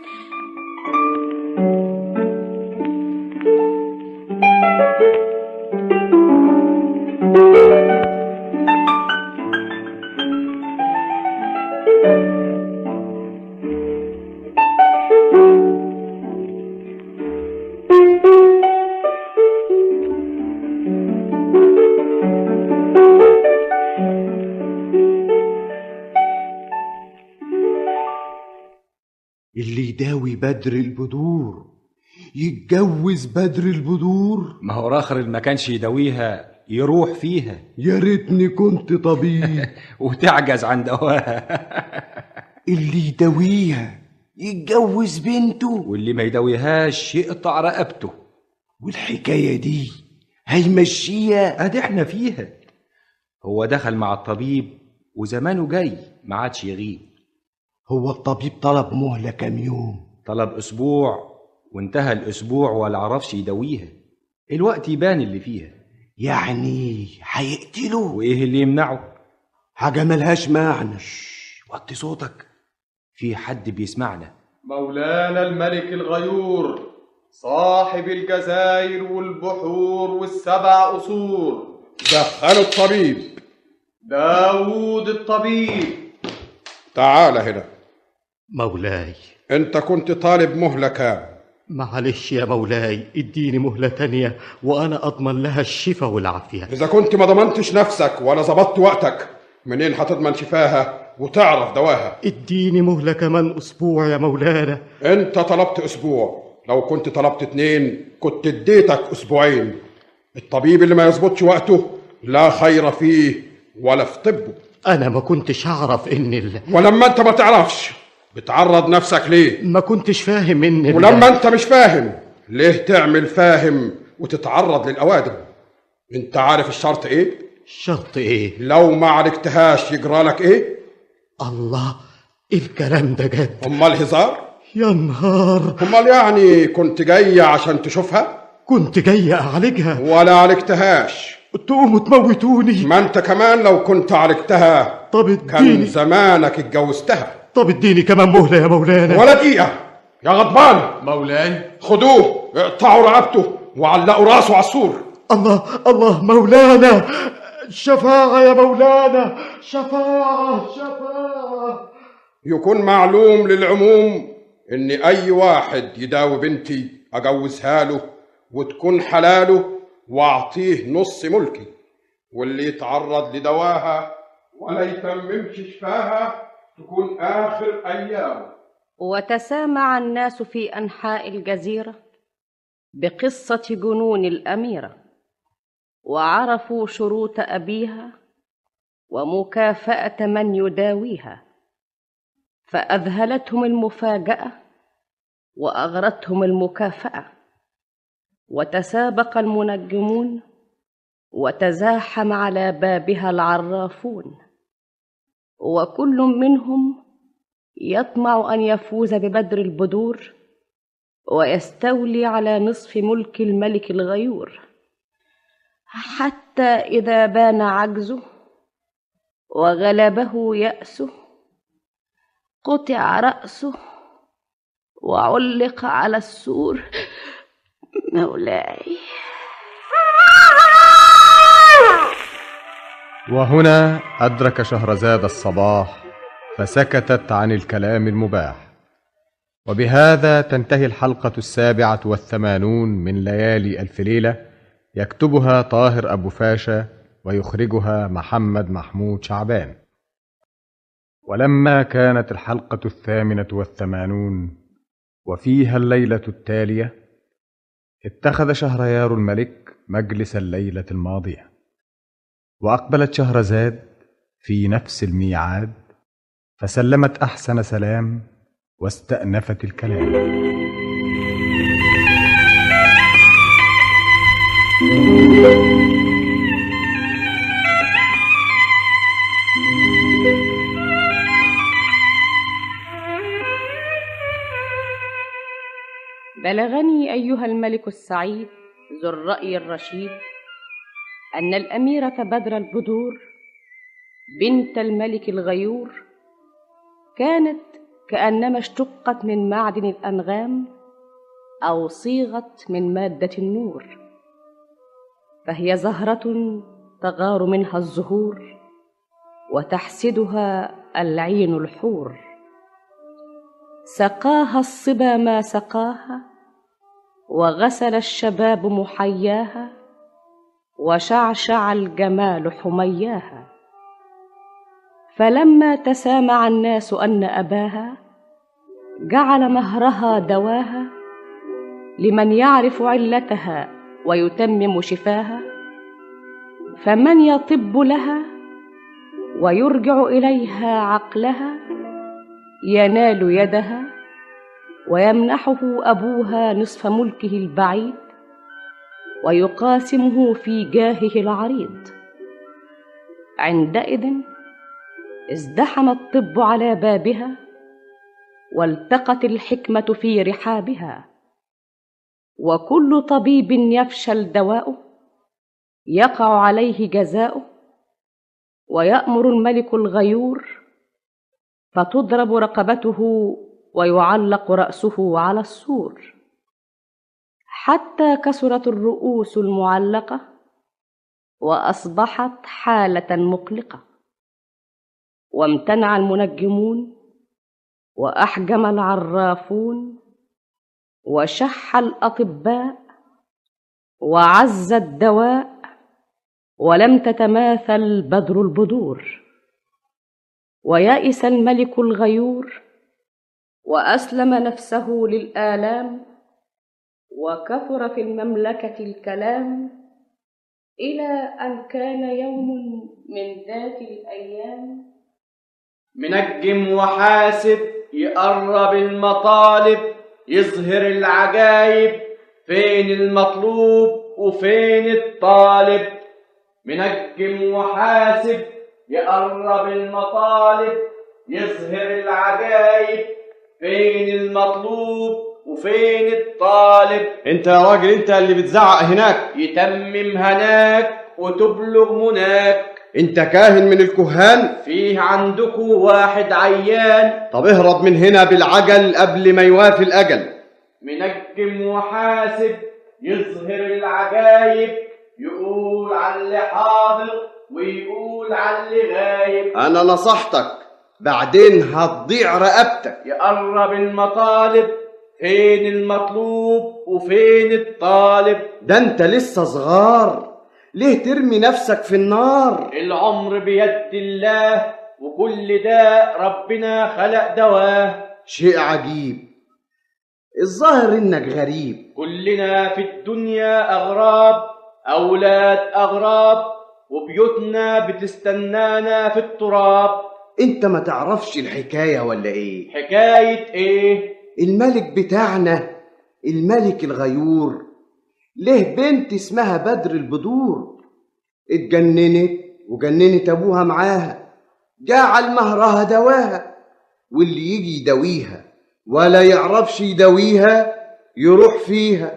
اللي يداوي بدر البدور يتجوز بدر البدور ما هو راخر اللي ما كانش يداويها يروح فيها يا ريتني كنت طبيب وتعجز عن دواها اللي يداويها يتجوز بنته واللي ما يداويهاش يقطع رقبته والحكاية دي هيمشيها ادي احنا فيها هو دخل مع الطبيب وزمانه جاي ما عادش يغيب هو الطبيب طلب مهلة كام يوم طلب اسبوع وانتهى الاسبوع ولا عرفش يداويها الوقت يبان اللي فيها يعني هيقتله وايه اللي يمنعه حاجة ملهاش معنى وطي صوتك في حد بيسمعنا مولانا الملك الغيور صاحب الجزائر والبحور والسبع قصور دخلوا الطبيب داوود الطبيب تعال هنا مولاي انت كنت طالب مهلة كام معلش يا مولاي اديني مهلة تانية وأنا أضمن لها الشفاء والعافية إذا كنت ما ضمنتش نفسك ولا ظبطت وقتك منين هتضمن شفاها وتعرف دواها اديني مهلة كمان أسبوع يا مولانا انت طلبت أسبوع لو كنت طلبت اتنين كنت اديتك أسبوعين الطبيب اللي ما يظبطش وقته لا خير فيه ولا في طبه أنا ما كنتش أعرف إن ال... ولما انت ما تعرفش بتعرض نفسك ليه ما كنتش فاهم إن ال... ولما انت مش فاهم ليه تعمل فاهم وتتعرض للأوادم انت عارف الشرط ايه شرط إيه لو ما عالجتهاش يجرالك ايه الله الكلام ده جد امال هزار يا نهار امال يعني كنت جاي عشان تشوفها كنت جاي أعالجها ولا عالجتهاش تقوموا تموتوني ما انت كمان لو كنت عالجتها طب كان اديني زمانك اتجوزتها طب اديني كمان مهلة يا مولانا ولا دقيقة يا غضبان مولاي خدوه اقطعوا رقبته وعلقوا راسه على السور الله الله مولانا شفاعة يا مولانا شفاعة شفاعة يكون معلوم للعموم ان اي واحد يداوي بنتي اجوزها له وتكون حلاله واعطيه نص ملكي واللي يتعرض لدواها ولا يتممش شفاها تكون اخر ايامه وتسامع الناس في انحاء الجزيره بقصه جنون الاميره وعرفوا شروط ابيها ومكافاه من يداويها فاذهلتهم المفاجاه واغرتهم المكافاه وتسابق المنجمون وتزاحم على بابها العرافون وكل منهم يطمع ان يفوز ببدر البدور ويستولي على نصف ملك الملك الغيور حتى اذا بان عجزه وغلبه ياسه قطع راسه وعلق على السور مولاي وهنا أدرك شهرزاد الصباح فسكتت عن الكلام المباح وبهذا تنتهي الحلقة السابعة والثمانون من ليالي ألف ليلة يكتبها طاهر أبو فاشا ويخرجها محمد محمود شعبان ولما كانت الحلقة الثامنة والثمانون وفيها الليلة التالية اتخذ شهريار الملك مجلس الليلة الماضية وأقبلت شهرزاد في نفس الميعاد فسلمت أحسن سلام واستأنفت الكلام بلغني أيها الملك السعيد ذو الرأي الرشيد أن الأميرة بدر البدور بنت الملك الغيور كانت كأنما اشتقت من معدن الأنغام أو صيغت من مادة النور فهي زهرة تغار منها الزهور وتحسدها العين الحور سقاها الصبا ما سقاها وغسل الشباب محياها وشعشع الجمال حمياها فلما تسامع الناس ان اباها جعل مهرها دواها لمن يعرف علتها ويتمم شفاها فمن يطب لها ويرجع اليها عقلها ينال يدها ويمنحه ابوها نصف ملكه البعيد ويقاسمه في جاهه العريض عندئذ ازدحم الطب على بابها والتقت الحكمه في رحابها وكل طبيب يفشل دواؤه يقع عليه جزاؤه ويامر الملك الغيور فتضرب رقبته ويعلق راسه على السور حتى كسرت الرؤوس المعلقه واصبحت حاله مقلقه وامتنع المنجمون واحجم العرافون وشح الاطباء وعز الدواء ولم تتماثل بدر البدور ويأس الملك الغيور وأسلم نفسه للآلام وكثر في المملكة الكلام إلى أن كان يوم من ذات الأيام منجم وحاسب يقرب المطالب يظهر العجايب فين المطلوب وفين الطالب منجم وحاسب يقرب المطالب يظهر العجايب فين المطلوب وفين الطالب انت يا راجل انت اللي بتزعق هناك يتمم هناك وتبلغ مناك انت كاهن من الكهان فيه عندكم واحد عيان طب اهرب من هنا بالعجل قبل ما يوافي الاجل منجم وحاسب يظهر العجايب يقول على اللي حاضر ويقول على اللي غايب انا نصحتك بعدين هتضيع رقبتك يقرب المطالب فين المطلوب وفين الطالب ده انت لسه صغار ليه ترمي نفسك في النار العمر بيد الله وكل ده ربنا خلق دواه شيء عجيب الظاهر انك غريب كلنا في الدنيا اغراب اولاد اغراب وبيوتنا بتستنانا في التراب انت ما تعرفش الحكايه ولا ايه حكايه ايه الملك بتاعنا الملك الغيور له بنت اسمها بدر البدور اتجننت وجننت ابوها معاها جعل مهرها دواها واللي يجي يداويها ولا يعرفش يداويها يروح فيها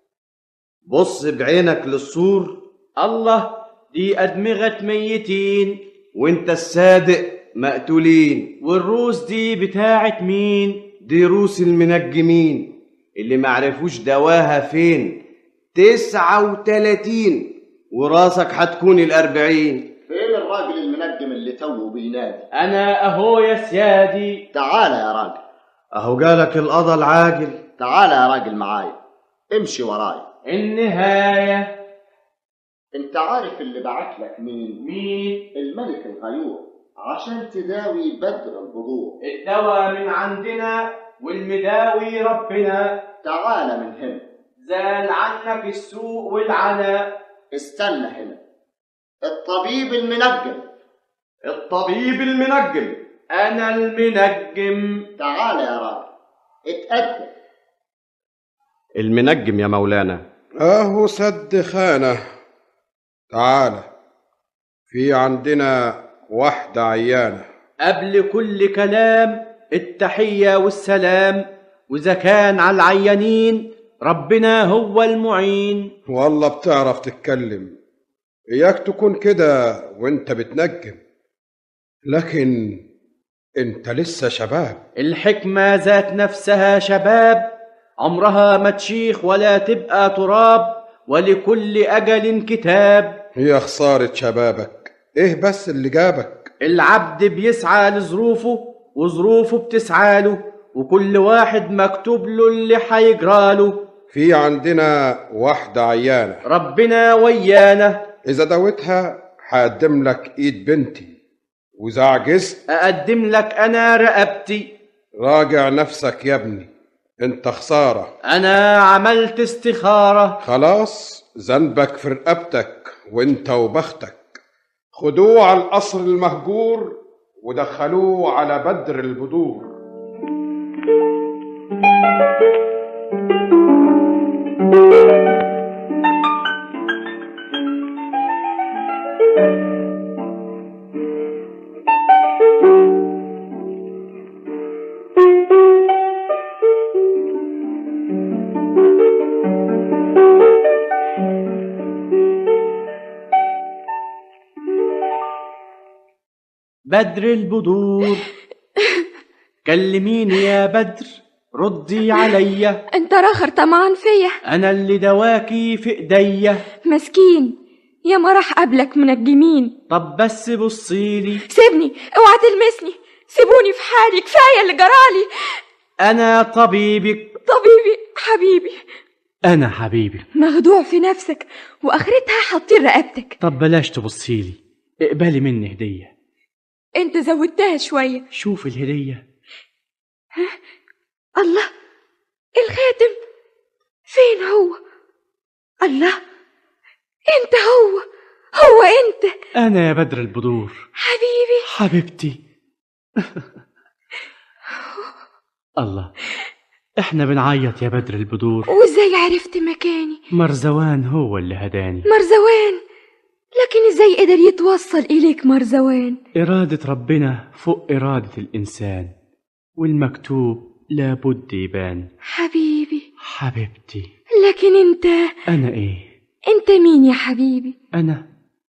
بص بعينك للسور الله دي أدمغة ميتين وانت الصادق مقتولين والروس دي بتاعت مين دي روس المنجمين اللي معرفوش دواها فين تسعة وتلاتين وراسك هتكون الأربعين فين الراجل المنجم اللي توه بينادي أنا أهو يا سيادي تعال يا راجل أهو جالك القضا العاجل تعال يا راجل معايا امشي وراي النهاية انت عارف اللي بعت لك مين مين الملك الغيور عشان تداوي بدر البذور الدواء من عندنا والمداوي ربنا تعال من هنا زال عنك السوء والعناء استنى هنا الطبيب المنجم الطبيب المنجم أنا المنجم تعال يا راجل اتقدم المنجم يا مولانا اهو سد خانة تعالى في عندنا واحدة عيانة قبل كل كلام التحية والسلام وإذا كان على العيانين ربنا هو المعين والله بتعرف تتكلم اياك تكون كده وانت بتنجم لكن انت لسه شباب الحكمة ذات نفسها شباب عمرها ما تشيخ ولا تبقى تراب ولكل أجل كتاب هي خسارة شبابك ايه بس اللي جابك العبد بيسعى لظروفه وظروفه بتسعى له وكل واحد مكتوب له اللي هيجراله في عندنا واحدة عيانة ربنا ويانا إذا دوتها هقدم لك إيد بنتي وإذا عجزت أقدم لك أنا رقبتي راجع نفسك يا ابني انت خسارة أنا عملت استخارة خلاص ذنبك في رقبتك وانت وبختك خدوه على القصر المهجور ودخلوه على بدر البدور بدر البدور كلميني يا بدر ردي عليا انت راخر طمعان فيا انا اللي دواكي في ايديا مسكين يا ما راح قبلك منجمين طب بس بصيلي سيبني اوعى تلمسني سيبوني في حالي كفايه اللي جرالي انا طبيبك طبيبي حبيبي انا حبيبي مخدوع في نفسك واخرتها حاطين رقبتك طب بلاش تبصيلي اقبلي مني هديه انت زودتها شويه شوف الهديه ها؟ الله الخاتم فين هو الله انت هو هو انت انا يا بدر البدور حبيبي حبيبتي الله احنا بنعيط يا بدر البدور وازاي عرفت مكاني مرزوان هو اللي هداني مرزوان لكن ازاي قدر يتوصل اليك مرزوان إرادة ربنا فوق إرادة الإنسان والمكتوب لابد يبان حبيبي حبيبتي لكن انت أنا إيه؟ انت مين يا حبيبي أنا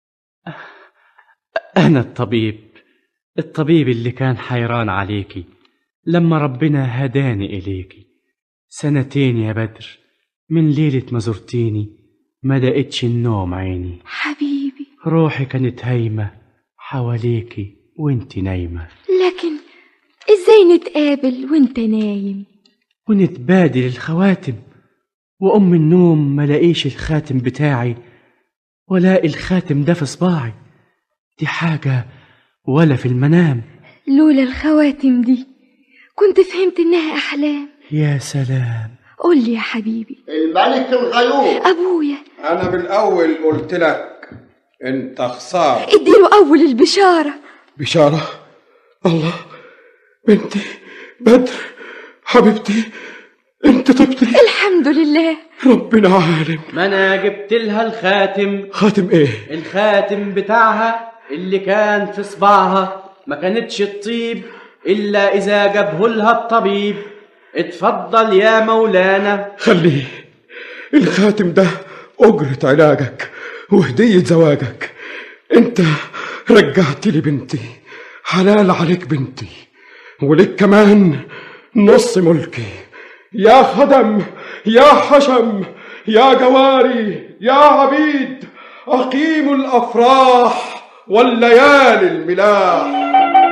أنا الطبيب الطبيب اللي كان حيران عليكي لما ربنا هداني إليكي سنتين يا بدر من ليلة ما زرتيني ما لقيتش النوم عيني حبيبي روحي كانت هايمة حواليكي وانت نايمة لكن ازاي نتقابل وانت نايم ونتبادل الخواتم وأم النوم ما لاقيش الخاتم بتاعي ولاقي الخاتم ده في صباعي دي حاجة ولا في المنام لولا الخواتم دي كنت فهمت انها احلام يا سلام قول لي يا حبيبي الملك الغيور ابويا أنا بالأول قلت لك أنت خسارة اديله اول البشاره بشارة الله بنتي بدر حبيبتي انت طبتي الحمد لله ربنا عالم ما انا جبت لها الخاتم خاتم ايه الخاتم بتاعها اللي كان في صباعها ما كانتش تطيب الا اذا جابه لها الطبيب اتفضل يا مولانا خليه الخاتم ده أجرة علاجك وهدية زواجك انت رجعت لي بنتي حلال عليك بنتي ولك كمان نص ملكي يا خدم يا حشم يا جواري يا عبيد أقيموا الأفراح والليالي الملاح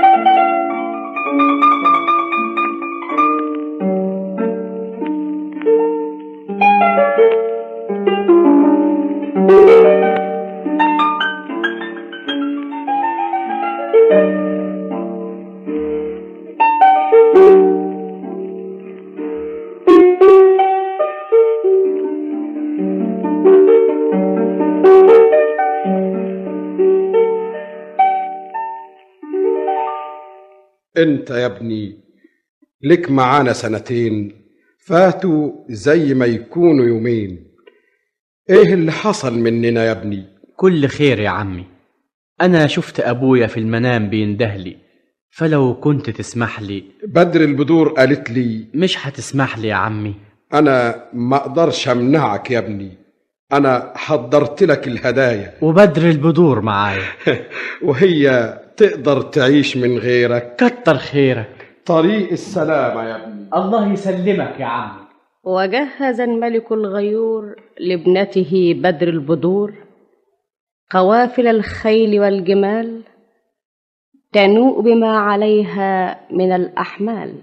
انت يا ابني لك معانا سنتين فاتوا زي ما يكونوا يومين ايه اللي حصل مننا يا ابني كل خير يا عمي أنا شفت أبويا في المنام بيندهلي فلو كنت تسمح لي بدر البدور قالت لي مش هتسمح لي يا عمي انا ما اقدرش امنعك يا ابني انا حضرت لك الهدايا وبدر البدور معايا وهي تقدر تعيش من غيرك كتر خيرك طريق السلامة يا ابني الله يسلمك يا عمي وجهز الملك الغيور لابنته بدر البدور قوافل الخيل والجمال تنوء بما عليها من الأحمال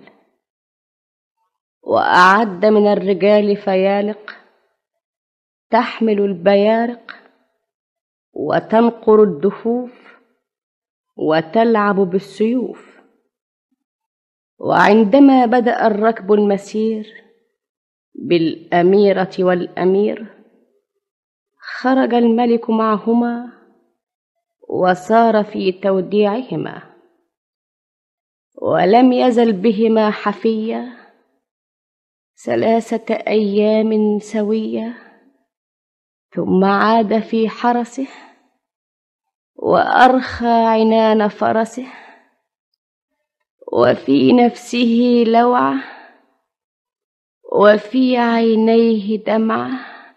وأعد من الرجال فيالق تحمل البيارق وتنقر الدفوف وتلعب بالسيوف وعندما بدأ الركب المسير بالأميرة والأمير خرج الملك معهما وسار في توديعهما ولم يزل بهما حفية ثلاثة أيام سوية ثم عاد في حرسه وأرخى عنان فرسه وفي نفسه لوعة وفي عينيه دمعة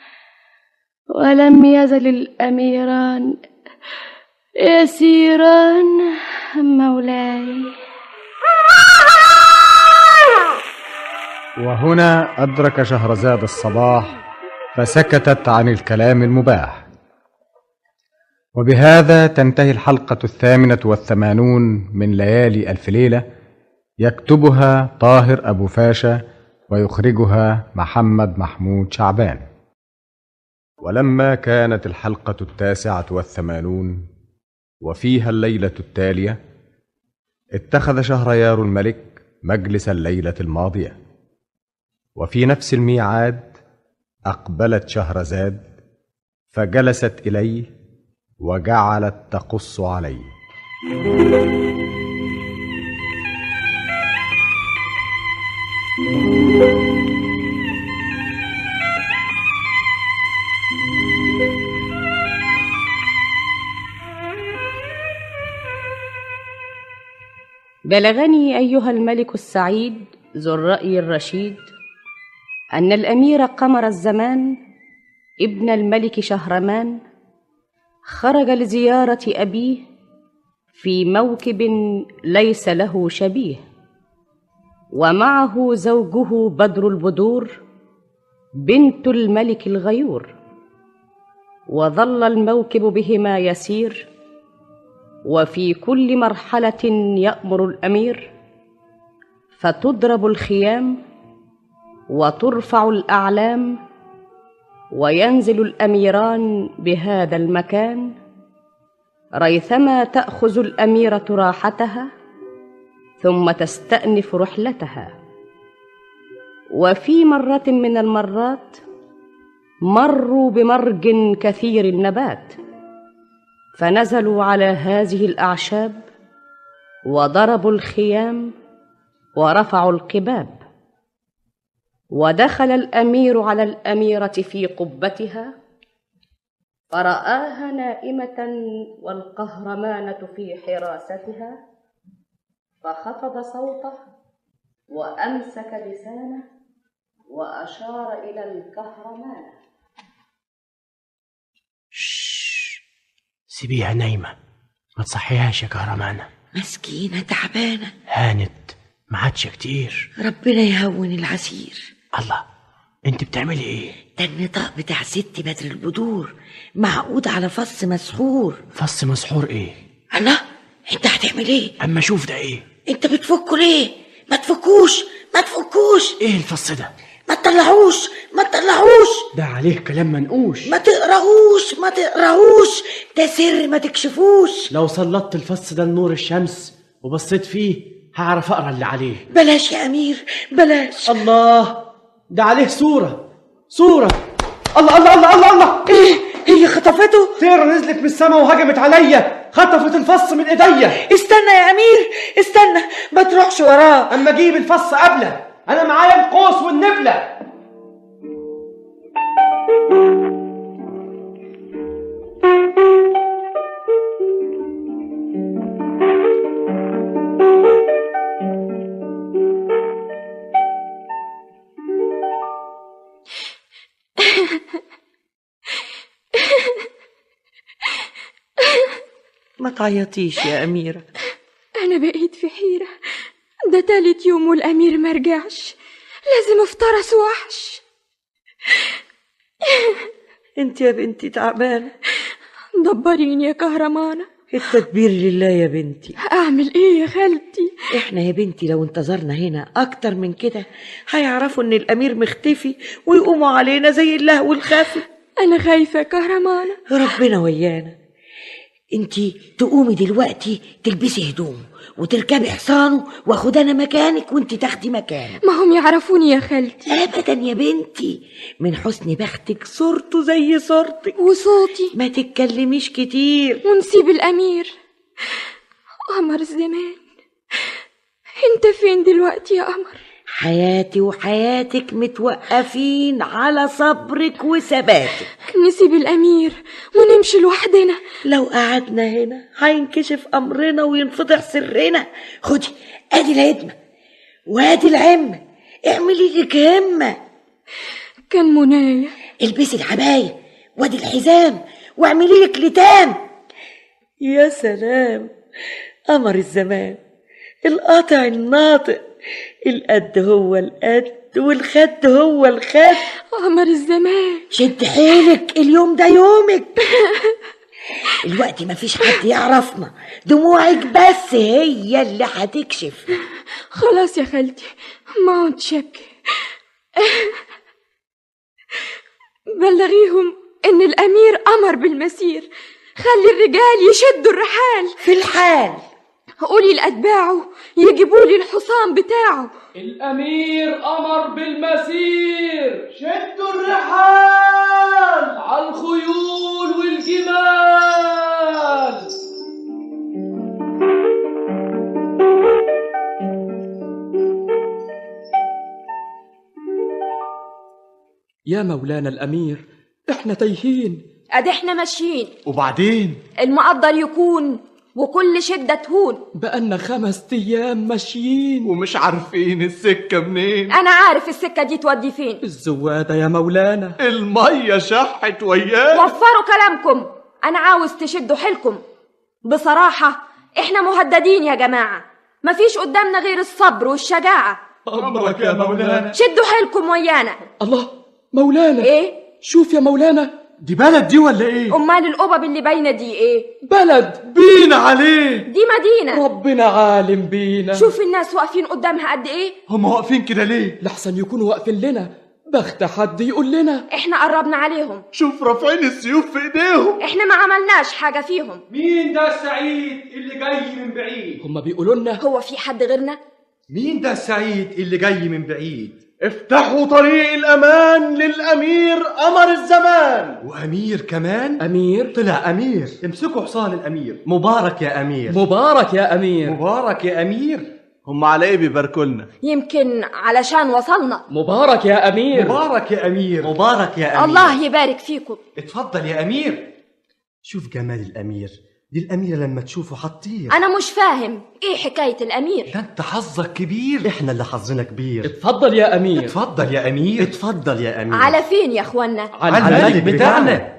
ولم يزل الأميران يسيران مولاي وهنا أدرك شهرزاد الصباح فسكتت عن الكلام المباح وبهذا تنتهي الحلقة الثامنة والثمانون من ليالي ألف ليلة يكتبها طاهر أبو فاشا ويخرجها محمد محمود شعبان ولما كانت الحلقة التاسعة والثمانون وفيها الليلة التالية اتخذ شهريار الملك مجلس الليلة الماضية وفي نفس الميعاد أقبلت شهرزاد فجلست إليه وجعلت تقص عليه بلغني أيها الملك السعيد ذو الرأي الرشيد أن الأمير قمر الزمان ابن الملك شهرمان خرج لزيارة أبيه في موكب ليس له شبيه ومعه زوجه بدر البدور بنت الملك الغيور وظل الموكب بهما يسير وفي كل مرحلة يأمر الأمير فتضرب الخيام وترفع الأعلام وينزل الأميران بهذا المكان ريثما تأخذ الأميرة راحتها ثم تستأنف رحلتها وفي مرة من المرات مروا بمرج كثير النبات فنزلوا على هذه الأعشاب وضربوا الخيام ورفعوا القباب ودخل الامير على الاميره في قبتها فراها نائمه والقهرمانه في حراستها فخفض صوته وامسك لسانه واشار الى الكهرمانه سيبيها نايمة ما تصحيهاش يا كهرمانة مسكينة تعبانة هانت ما عادش كتير ربنا يهون العسير الله انت بتعملي ايه ده النطاق بتاع ست بدر البدور معقود على فص مسحور فص مسحور ايه الله انت هتعمل ايه اما شوف ده ايه انت بتفكه ليه ما تفكوش ما تفكوش ايه الفص ده ما تطلعوش ما تطلعوش ده عليه كلام منقوش ما تقراهوش ما تقراهوش ده سر ما تكشفوش لو سلطت الفص ده لنور الشمس وبصيت فيه هعرف اقرا اللي عليه بلاش يا امير بلاش الله ده عليه صورة صورة الله الله الله الله الله ايه هي خطفته طيرة نزلت من السماء وهجمت عليا خطفت الفص من ايديا استنى يا امير استنى ما تروحش وراه اما اجيب الفص قبله انا معايا القوس والنبله ما تعيطيش يا أميرة أنا بقيت في حيرة ده تالت يوم والأمير مرجعش لازم افترس وحش انت يا بنتي تعبانة دبريني يا كهرمانة التدبير لله يا بنتي أعمل إيه يا خالتي احنا يا بنتي لو انتظرنا هنا أكتر من كده هيعرفوا إن الأمير مختفي ويقوموا علينا زي اللهو الخافي أنا خايفة يا كهرمانة ربنا ويانا انتي تقومي دلوقتي تلبسي هدوم وتركبي حصانه واخد انا مكانك وانتي تاخدي مكانه ما هم يعرفوني يا خالتي ابدا يا بنتي من حسن بختك صورته زي صورتك وصوتي ما تتكلميش كتير ونسيب الأمير قمر الزمان انت فين دلوقتي يا قمر حياتي وحياتك متوقفين على صبرك وثباتك نسيب الأمير ونمشي لوحدنا لو قعدنا هنا هينكشف أمرنا وينفضح سرنا خدي ادي الهدمة وادي العمة اعملي لك همة كان منايا البسي العباية وادي الحزام واعملي لك لتام يا سلام قمر الزمان القاطع الناطق القد هو القد والخد هو الخد قمر الزمان شد حيلك اليوم ده يومك الوقت مفيش حد يعرفنا دموعك بس هي اللي هتكشف خلاص يا خالتي ما عدتش ابكي بلغيهم ان الامير امر بالمسير خلي الرجال يشدوا الرحال في الحال قولي لأتباعه يجيبوا لي الحصان بتاعه الأمير أمر بالمسير شدوا الرحال على الخيول والجمال يا مولانا الأمير احنا تايهين ادي احنا ماشيين وبعدين المقدر يكون وكل شدة تهون بقالنا خمس أيام ماشيين ومش عارفين السكة منين أنا عارف السكة دي تودي فين الزوادة يا مولانا المية شحت وياك وفروا كلامكم أنا عاوز تشدوا حيلكم بصراحة إحنا مهددين يا جماعة مفيش قدامنا غير الصبر والشجاعة أمرك يا مولانا شدوا حيلكم ويانا الله مولانا إيه؟ شوف يا مولانا دي بلد دي ولا ايه أمال القبب اللي باينة دي إيه؟ بلد بينا عليه دي مدينة ربنا عالم بينا شوف الناس واقفين قدامها قد إيه؟ هم واقفين كده ليه لحسن يكونوا واقفين لنا بخت حد يقول لنا إحنا قربنا عليهم شوف رافعين السيوف في ايديهم إحنا ما عملناش حاجة فيهم مين ده السعيد اللي جاي من بعيد هم بيقولوا لنا هو في حد غيرنا؟ مين ده السعيد اللي جاي من بعيد افتحوا طريق الأمان للأمير قمر الزمان وأمير كمان أمير طلع أمير امسكوا حصان الأمير مبارك يا أمير مبارك يا أمير مبارك يا أمير هم على ايه بيباركوا لنا يمكن علشان وصلنا مبارك يا أمير مبارك يا أمير مبارك يا أمير الله يبارك فيكم اتفضل يا أمير شوف جمال الأمير دي الأميرة لما تشوفه حطير أنا مش فاهم إيه حكاية الأمير ده أنت حظك كبير إحنا اللي حظنا كبير اتفضل يا أمير اتفضل يا أمير اتفضل يا أمير على فين يا أخوانا؟ على الملك بتاعنا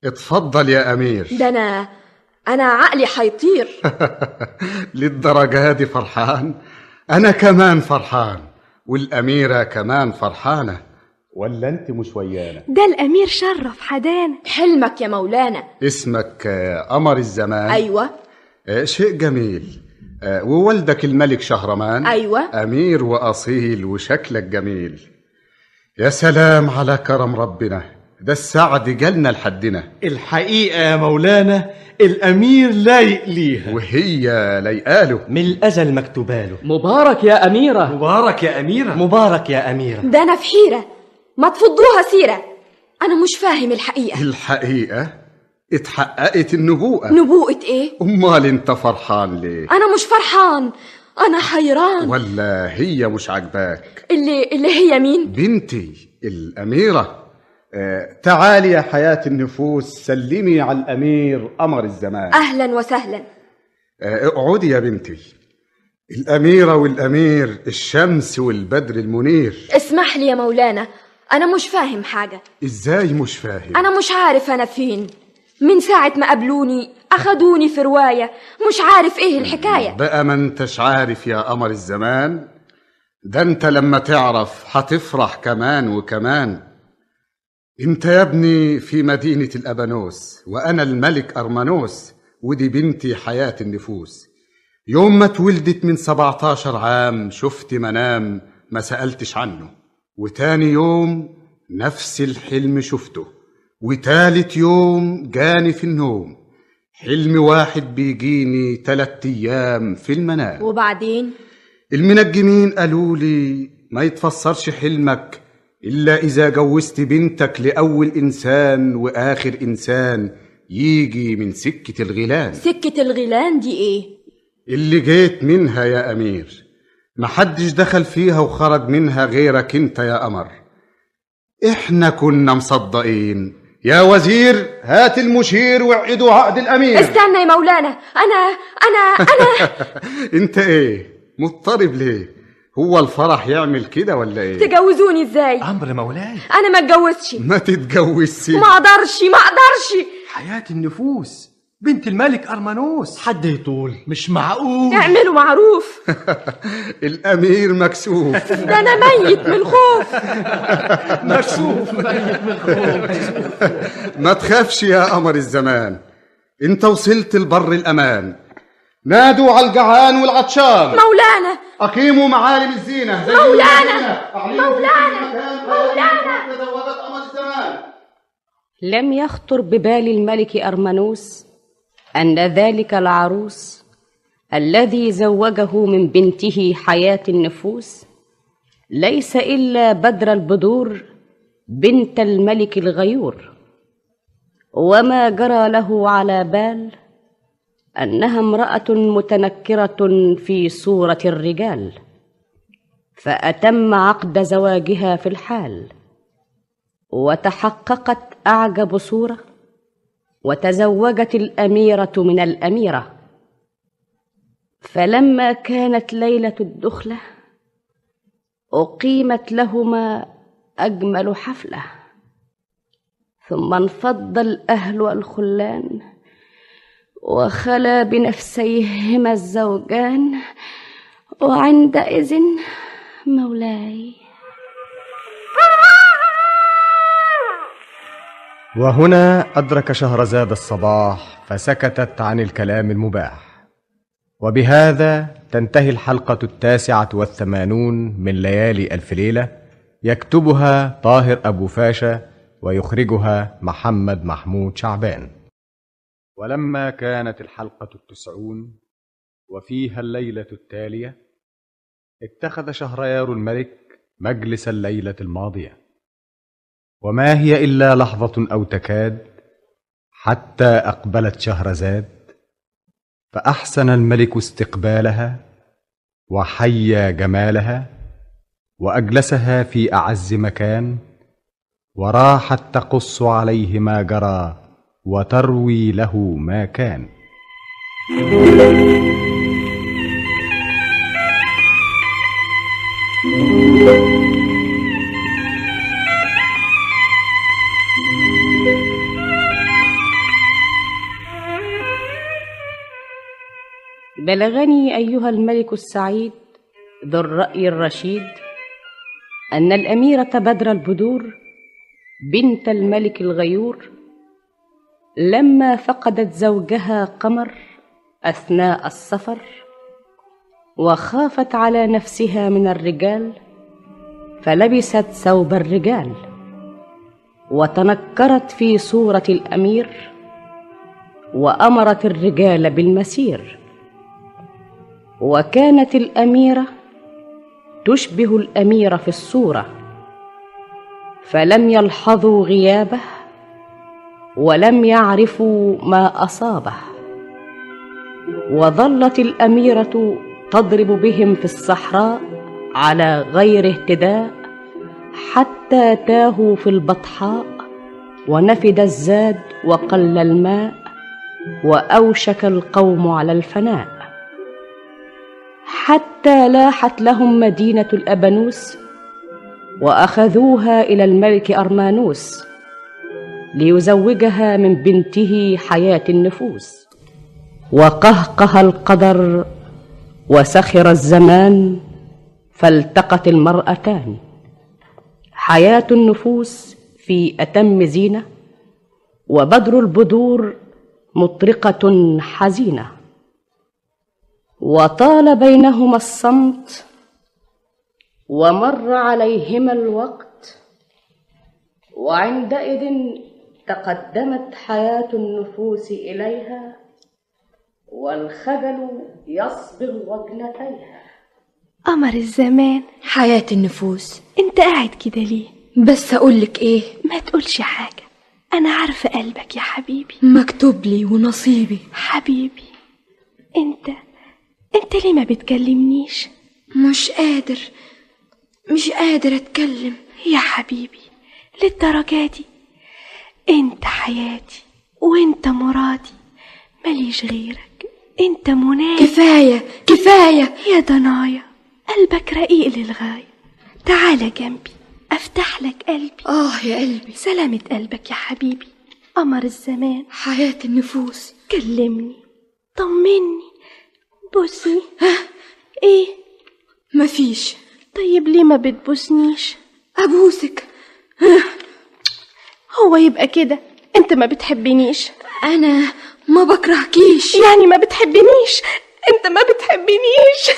اتفضل يا أمير ده أنا أنا عقلي حيطير للدرجة دي فرحان أنا كمان فرحان والأميرة كمان فرحانة ولا أنت مش ويانا ده الأمير شرف حدانا حلمك يا مولانا اسمك آه، قمر الزمان أيوة آه، شيء جميل آه، ووالدك الملك شهرمان أيوة. أمير وأصيل وشكلك جميل يا سلام على كرم ربنا ده السعد جالنا لحدنا الحقيقة يا مولانا الأمير لايق ليها وهي لايقاله من الأزل مكتوباله مبارك يا أميرة مبارك يا أميرة مبارك يا أميرة ده أنا في حيرة ما تفضوها سيرة أنا مش فاهم الحقيقة الحقيقة اتحققت النبوءة نبوءة إيه؟ أمال أنت فرحان ليه أنا مش فرحان أنا حيران ولا هي مش عاجباك اللي اللي هي مين؟ بنتي الأميرة آه تعالي يا حياة النفوس سلمي على الأمير قمر الزمان أهلا وسهلا آه اقعدي يا بنتي الأميرة والأمير الشمس والبدر المنير اسمح لي يا مولانا أنا مش فاهم حاجة إزاي مش فاهم أنا مش عارف أنا فين من ساعة ما قابلوني أخدوني في رواية مش عارف إيه الحكاية بقى ما انتش عارف يا قمر الزمان ده انت لما تعرف هتفرح كمان وكمان انت يا ابني في مدينة الأبانوس وأنا الملك أرمانوس ودي بنتي حياة النفوس يوم ما اتولدت من 17 عام شفت منام ما سألتش عنه وتاني يوم نفس الحلم شفته وتالت يوم جاني في النوم حلم واحد بيجيني تلات أيام في المنام وبعدين المنجمين قالوا لي ما يتفسرش حلمك إلا إذا جوزت بنتك لأول إنسان وآخر إنسان يجي من سكة الغيلان سكة الغيلان دي إيه؟ اللي جيت منها يا أمير محدش دخل فيها وخرج منها غيرك انت يا قمر احنا كنا مصدقين يا وزير هات المشير وعدوا عقد الأمير استنى يا مولانا أنا أنا أنا انت ايه مضطرب ليه هو الفرح يعمل كده ولا ايه تجوزوني إزاي؟ أمر مولاي أنا ما اتجوزتش ما تتجوزش ما أقدرش ما أقدرش حياة النفوس بنت الملك أرمانوس حد يطول مش معقول اعملوا معروف الأمير مكسوف ده أنا ميت من الخوف مكسوف ميت من الخوف ما تخافش يا قمر الزمان انت وصلت لبر الأمان نادوا على الجعان والعطشان مولانا أقيموا معالم الزينة زينوا مولانا المدينة. أعلنوا مولانا في كل مكان مولانا تزوجت قمر الزمان لم يخطر ببال الملك أرمنوس أن ذلك العروس الذي زوجه من بنته حياة النفوس ليس إلا بدر البدور بنت الملك الغيور وما جرى له على بال أنها امرأة متنكرة في صورة الرجال فأتم عقد زواجها في الحال وتحققت أعجب صورة وتزوجت الأميرة من الأميرة فلما كانت ليلة الدخلة أقيمت لهما أجمل حفلة ثم انفض الأهل والخلان وخلا بنفسيهما الزوجان وعندئذ مولاي وهنا أدرك شهرزاد الصباح فسكتت عن الكلام المباح وبهذا تنتهي الحلقة التاسعة والثمانون من ليالي ألف ليلة يكتبها طاهر أبو فاشا ويخرجها محمد محمود شعبان ولما كانت الحلقة التسعون وفيها الليلة التالية اتخذ شهريار الملك مجلس الليلة الماضية وما هي إلا لحظة أو تكاد حتى أقبلت شهرزاد فأحسن الملك استقبالها وحيا جمالها وأجلسها في أعز مكان وراحت تقص عليه ما جرى وتروي له ما كان بلغني ايها الملك السعيد ذو الراي الرشيد ان الاميره بدر البدور بنت الملك الغيور لما فقدت زوجها قمر اثناء السفر وخافت على نفسها من الرجال فلبست ثوب الرجال وتنكرت في صوره الامير وامرت الرجال بالمسير وكانت الاميره تشبه الامير في الصوره فلم يلحظوا غيابه ولم يعرفوا ما اصابه وظلت الاميره تضرب بهم في الصحراء على غير اهتداء حتى تاهوا في البطحاء ونفد الزاد وقل الماء واوشك القوم على الفناء حتى لاحت لهم مدينه الابانوس واخذوها الى الملك ارمانوس ليزوجها من بنته حياه النفوس وقهقه القدر وسخر الزمان فالتقت المرأتان حياة النفوس في أتم زينة وبدر البدور مطرقة حزينة وطال بينهما الصمت ومر عليهما الوقت وعندئذ تقدمت حياة النفوس إليها والخجل يصبغ وجنتيها قمر الزمان حياة النفوس انت قاعد كده ليه بس أقولك إيه ما تقولش حاجة أنا عارفة قلبك يا حبيبي مكتوب لي ونصيبي حبيبي انت انت ليه ما بتكلمنيش مش قادر مش قادر أتكلم يا حبيبي للدرجة دي انت حياتي وانت مرادي ماليش غيرك انت منادي كفاية كفاية يا ضنايا قلبك رقيق للغاية تعالى جنبي افتح لك قلبي آه يا قلبي سلامة قلبك يا حبيبي قمر الزمان حياة النفوس كلمني طمني بوسني ايه مفيش طيب ليه ما بتبوسنيش أبوسك هو يبقى كده انت ما بتحبنيش أنا ما بكرهكيش يعني ما بتحبنيش انت ما بتحبنيش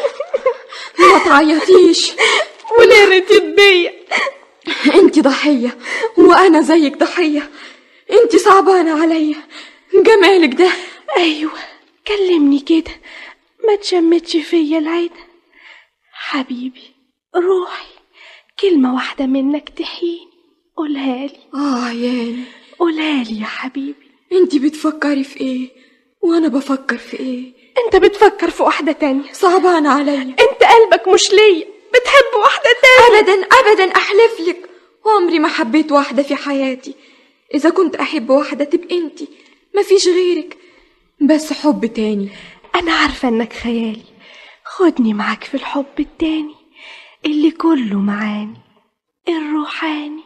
ما تعيطيش وليه رديت بيا انت ضحية وأنا زيك ضحية انت صعبانة عليا جمالك ده ايوه كلمني كده ما تشمتش فيا العيدة حبيبي روحي كلمة واحدة منك تحيني قولها لي آه ياني قولها لي يا حبيبي انت بتفكري في ايه وانا بفكر في ايه انت بتفكر في واحدة تانية صعبان عليا انت قلبك مش ليا بتحب واحدة تانية ابدا ابدا احلف لك عمري ما حبيت واحدة في حياتي اذا كنت احب واحدة تبقى انت مفيش غيرك بس حب تاني انا عارفة انك خيالي خدني معاك في الحب التاني اللي كله معاني الروحاني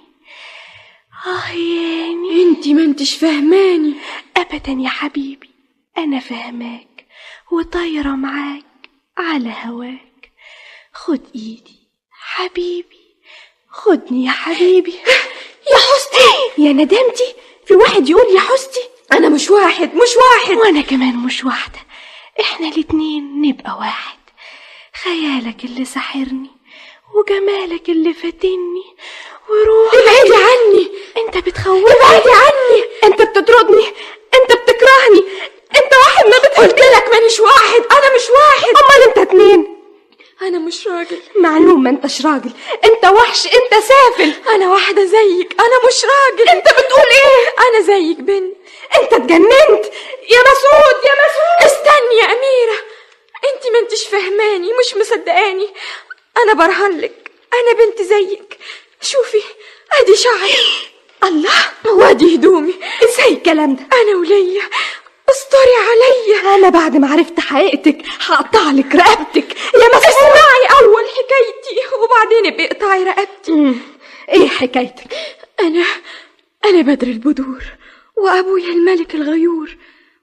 اه ياني انت ما انتش فهماني ابدا يا حبيبي انا فهماك وطايرة معاك على هواك خد ايدي حبيبي خدني يا حبيبي يا حستي يا ندمتي في واحد يقول يا حستي انا مش واحد مش واحد وانا كمان مش واحدة احنا الاتنين نبقى واحد خيالك اللي ساحرني وجمالك اللي فاتني وروحي ابعدي عني انت بتخوفني ابعدي عني انت بتطردني انت بتكرهني انت واحد ما بتحبني قلت لك مانيش واحد انا مش واحد امال انت اتنين انا مش راجل معلوم ما انتش راجل انت وحش انت سافل انا واحدة زيك انا مش راجل انت بتقول ايه انا زيك بنت انت اتجننت يا مسعود يا مسعود استني يا اميرة انت ما انتش فهماني مش مصدقاني انا برهن لك انا بنت زيك شوفي ادي شعري الله وادي هدومي ازاي الكلام ده انا وليا استري عليا انا بعد ما عرفت حقيقتك هقطع لك رقبتك يا مسعود اسمعي اول حكايتي وبعدين بيقطعي رقبتي ايه حكايتك انا انا بدر البدور وابويا الملك الغيور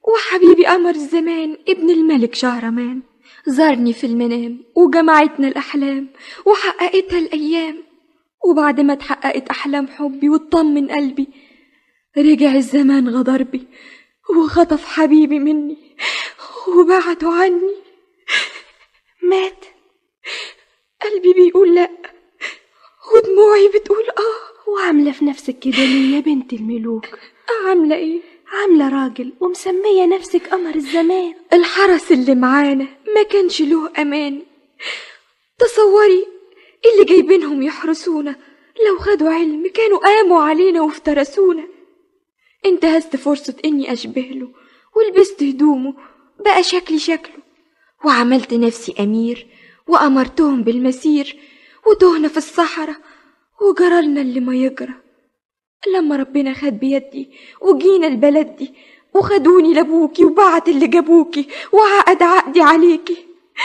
وحبيبي قمر الزمان ابن الملك شهرمان زارني في المنام وجمعتنا الأحلام وحققتها الأيام وبعد ما اتحققت أحلام حبي واطمن قلبي رجع الزمان غدر بي وخطف حبيبي مني وبعده عني مات قلبي بيقول لأ ودموعي بتقول آه وعاملة في نفسك كده ليه يا بنت الملوك عاملة إيه؟ عاملة راجل ومسمية نفسك قمر الزمان الحرس اللي معانا ما كانش له أمان تصوري اللي جايبينهم يحرسونا لو خدوا علم كانوا قاموا علينا وافترسونا انتهزت فرصة إني أشبه له ولبست هدومه بقى شكلي شكله وعملت نفسي أمير وأمرتهم بالمسير وتهنا في الصحراء وجرالنا اللي ما يجرى لما ربنا خد بيدي وجينا البلد دي وخدوني لابوكي وبعت اللي جابوكي وعقد عقدي عليكي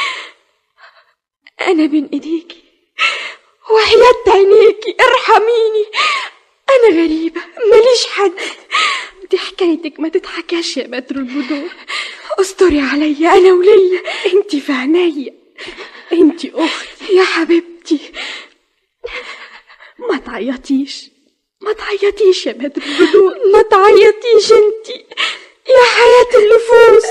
أنا بين إيديكي وحياة عينيكي ارحميني أنا غريبة ماليش حد دي حكايتك ما تتحكاش يا بدر البدور استري عليا أنا وليا انت في عينيا انت أختي يا حبيبتي ما تعيطيش ما تعيطيش يا بدر البدور ما تعيطيش انتي يا حياة النفوس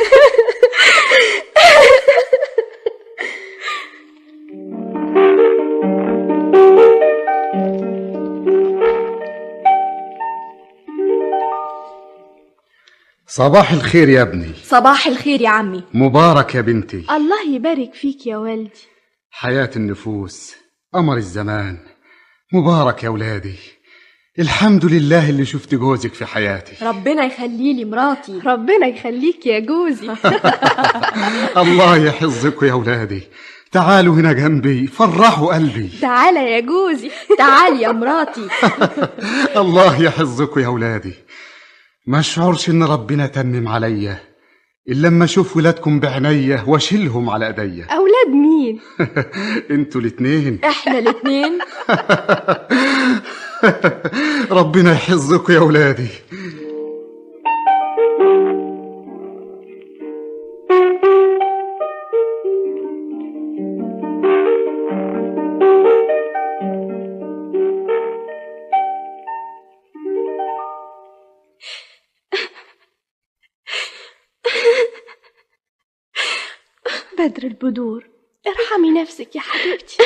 صباح الخير يا ابني صباح الخير يا عمي مبارك يا بنتي الله يبارك فيك يا والدي حياة النفوس قمر الزمان مبارك يا ولادي الحمد لله اللي شفت جوزك في حياتي ربنا يخلي لي مراتي ربنا يخليك يا جوزي الله يحفظكم يا ولادي تعالوا هنا جنبي فرحوا قلبي تعالى يا جوزي تعال يا مراتي الله يحفظكم يا ولادي ما اشعرش ان ربنا تمم عليا الا لما اشوف ولادكم بعينيا واشيلهم على ايديا اولاد مين انتوا الاتنين احنا الاتنين ربنا يحفظكم يا ولادي بدر البدور ارحمي نفسك يا حبيبتي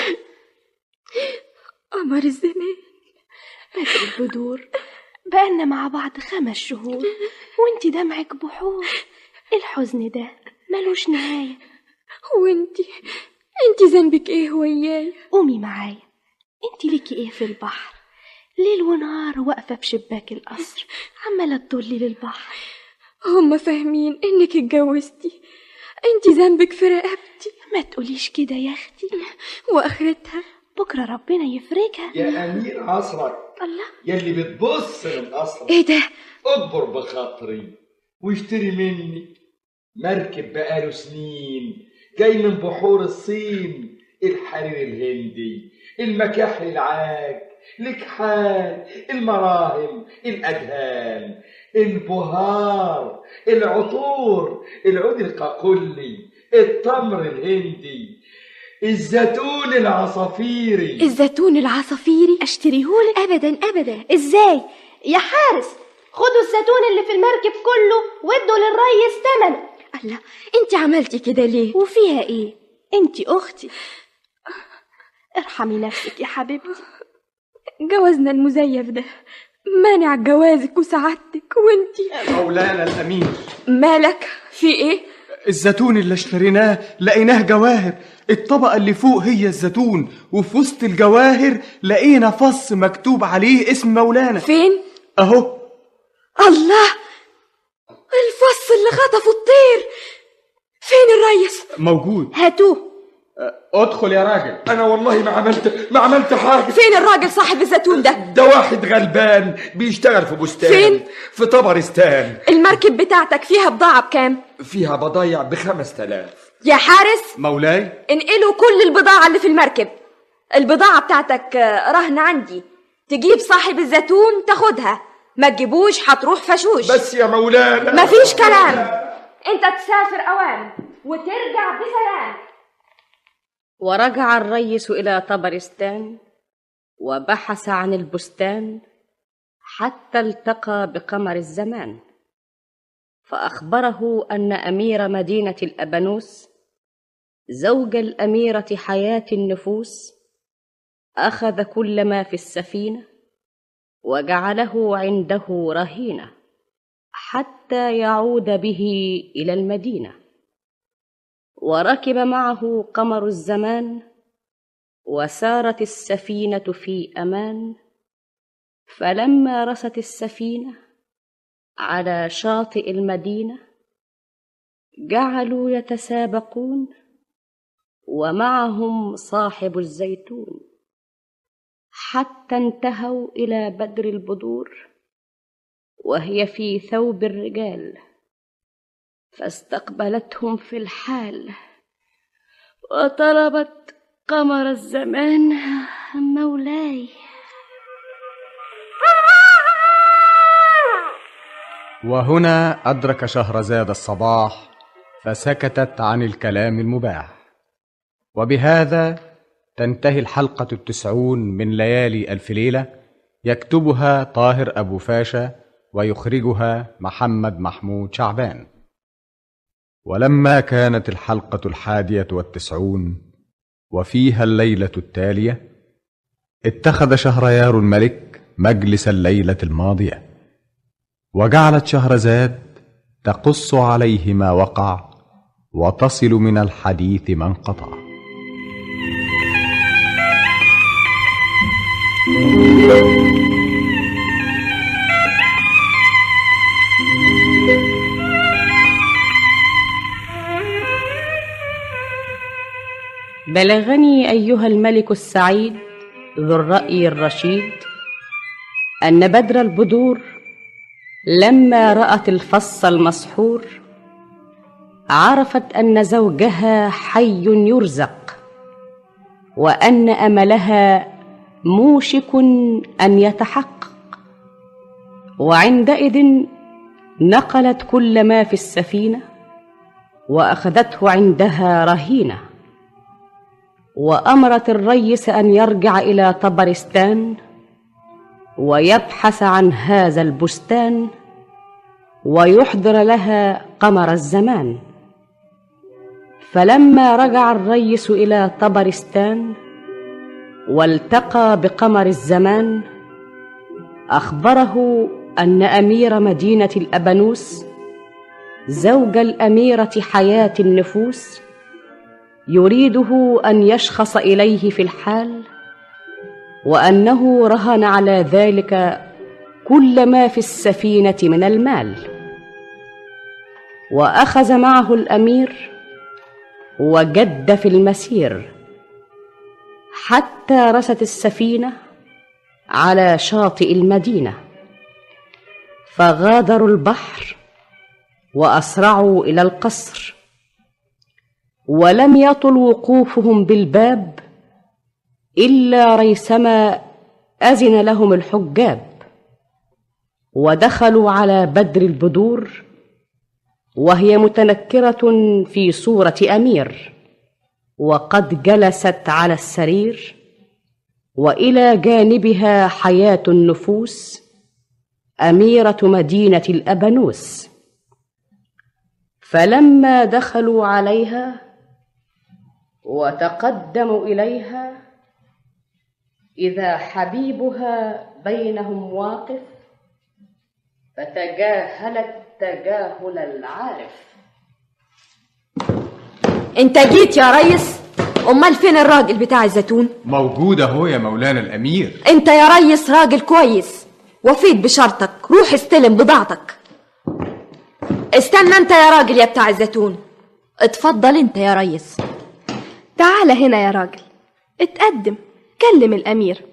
قمر الزمان بدر البدور بقالنا مع بعض خمس شهور وانتي دمعك بحور الحزن ده ملوش نهاية وانتي انتي ذنبك ايه وياي قومي معايا انتي ليكي ايه في البحر ليل ونهار واقفة في شباك القصر عمالة تطلي للبحر هما فاهمين انك اتجوزتي انتي ذنبك في رقبتي ما تقوليش كده يا اختي واخرتها بكرة ربنا يفرجها يا أمير عصرك الله يلي بتبص من أصلك ايه ده اكبر بخاطري واشتري مني مركب بقاله سنين جاي من بحور الصين الحرير الهندي المكاحل العاج الكحال المراهم الأدهان البهار العطور العود القاقلي التمر الهندي الزيتون العصافيري الزيتون العصافيري اشتريهولك ابدا ابدا ازاي يا حارس خدوا الزيتون اللي في المركب كله وادوا للريس ثمنه الله انت عملتي كده ليه وفيها ايه انت اختي ارحمي نفسك يا حبيبتي جوازنا المزيف ده مانع جوازك وسعادتك وانتي مولانا الأمير مالك في ايه الزيتون اللي اشتريناه لقيناه جواهر الطبقة اللي فوق هي الزيتون وفي وسط الجواهر لقينا فص مكتوب عليه اسم مولانا فين اهو الله الفص اللي خطفه الطير فين الريس موجود هاتوه ادخل يا راجل انا والله ما عملت ما عملت حاجه فين الراجل صاحب الزيتون ده ده واحد غلبان بيشتغل في بستان فين؟ في طبرستان المركب بتاعتك فيها بضاعة بكام فيها بضايع بخمس تلاف يا حارس مولاي انقلوا كل البضاعة اللي في المركب البضاعة بتاعتك آه، رهن عندي تجيب صاحب الزيتون تاخدها ما تجيبوش هتروح فشوش بس يا مولانا مفيش كلام انت تسافر اوان وترجع بسلام ورجع الريس إلى طبرستان وبحث عن البستان حتى التقى بقمر الزمان فأخبره أن أمير مدينة الأبانوس زوج الأميرة حياة النفوس أخذ كل ما في السفينة وجعله عنده رهينة حتى يعود به إلى المدينة وركب معه قمر الزمان وسارت السفينة في أمان فلما رست السفينة على شاطئ المدينة جعلوا يتسابقون ومعهم صاحب الزيتون حتى انتهوا إلى بدر البدور وهي في ثوب الرجال فاستقبلتهم في الحال وطلبت قمر الزمان مولاي وهنا أدرك شهرزاد الصباح فسكتت عن الكلام المباح وبهذا تنتهي الحلقة التسعون من ليالي ألف ليلة يكتبها طاهر أبو فاشا ويخرجها محمد محمود شعبان ولما كانت الحلقة الحادية والتسعون وفيها الليلة التالية اتخذ شهريار الملك مجلس الليلة الماضية وجعلت شهرزاد تقص عليه ما وقع وتصل من الحديث ما انقطع بلغني أيها الملك السعيد ذو الرأي الرشيد أن بدر البدور لما رأت الفص المسحور عرفت أن زوجها حي يرزق وأن أملها موشك أن يتحقق وعندئذ نقلت كل ما في السفينة وأخذته عندها رهينة وأمرت الريس أن يرجع إلى طبرستان ويبحث عن هذا البستان ويحضر لها قمر الزمان فلما رجع الريس الى طبرستان والتقى بقمر الزمان اخبره ان امير مدينه الابانوس زوج الاميره حياه النفوس يريده ان يشخص اليه في الحال وانه رهن على ذلك كل ما في السفينه من المال واخذ معه الامير وجد في المسير حتى رست السفينه على شاطئ المدينه فغادروا البحر واسرعوا الى القصر ولم يطل وقوفهم بالباب الا ريثما اذن لهم الحجاب ودخلوا على بدر البدور وهي متنكره في صوره امير وقد جلست على السرير والى جانبها حياه النفوس اميره مدينه الابانوس فلما دخلوا عليها وتقدموا اليها اذا حبيبها بينهم واقف فتجاهلت تجاهل العارف انت جيت يا ريس امال فين الراجل بتاع الزيتون موجود اهو يا مولانا الامير انت يا ريس راجل كويس وفيت بشرطك روح استلم بضاعتك استنى انت يا راجل يا بتاع الزيتون اتفضل انت يا ريس تعال هنا يا راجل اتقدم كلم الأمير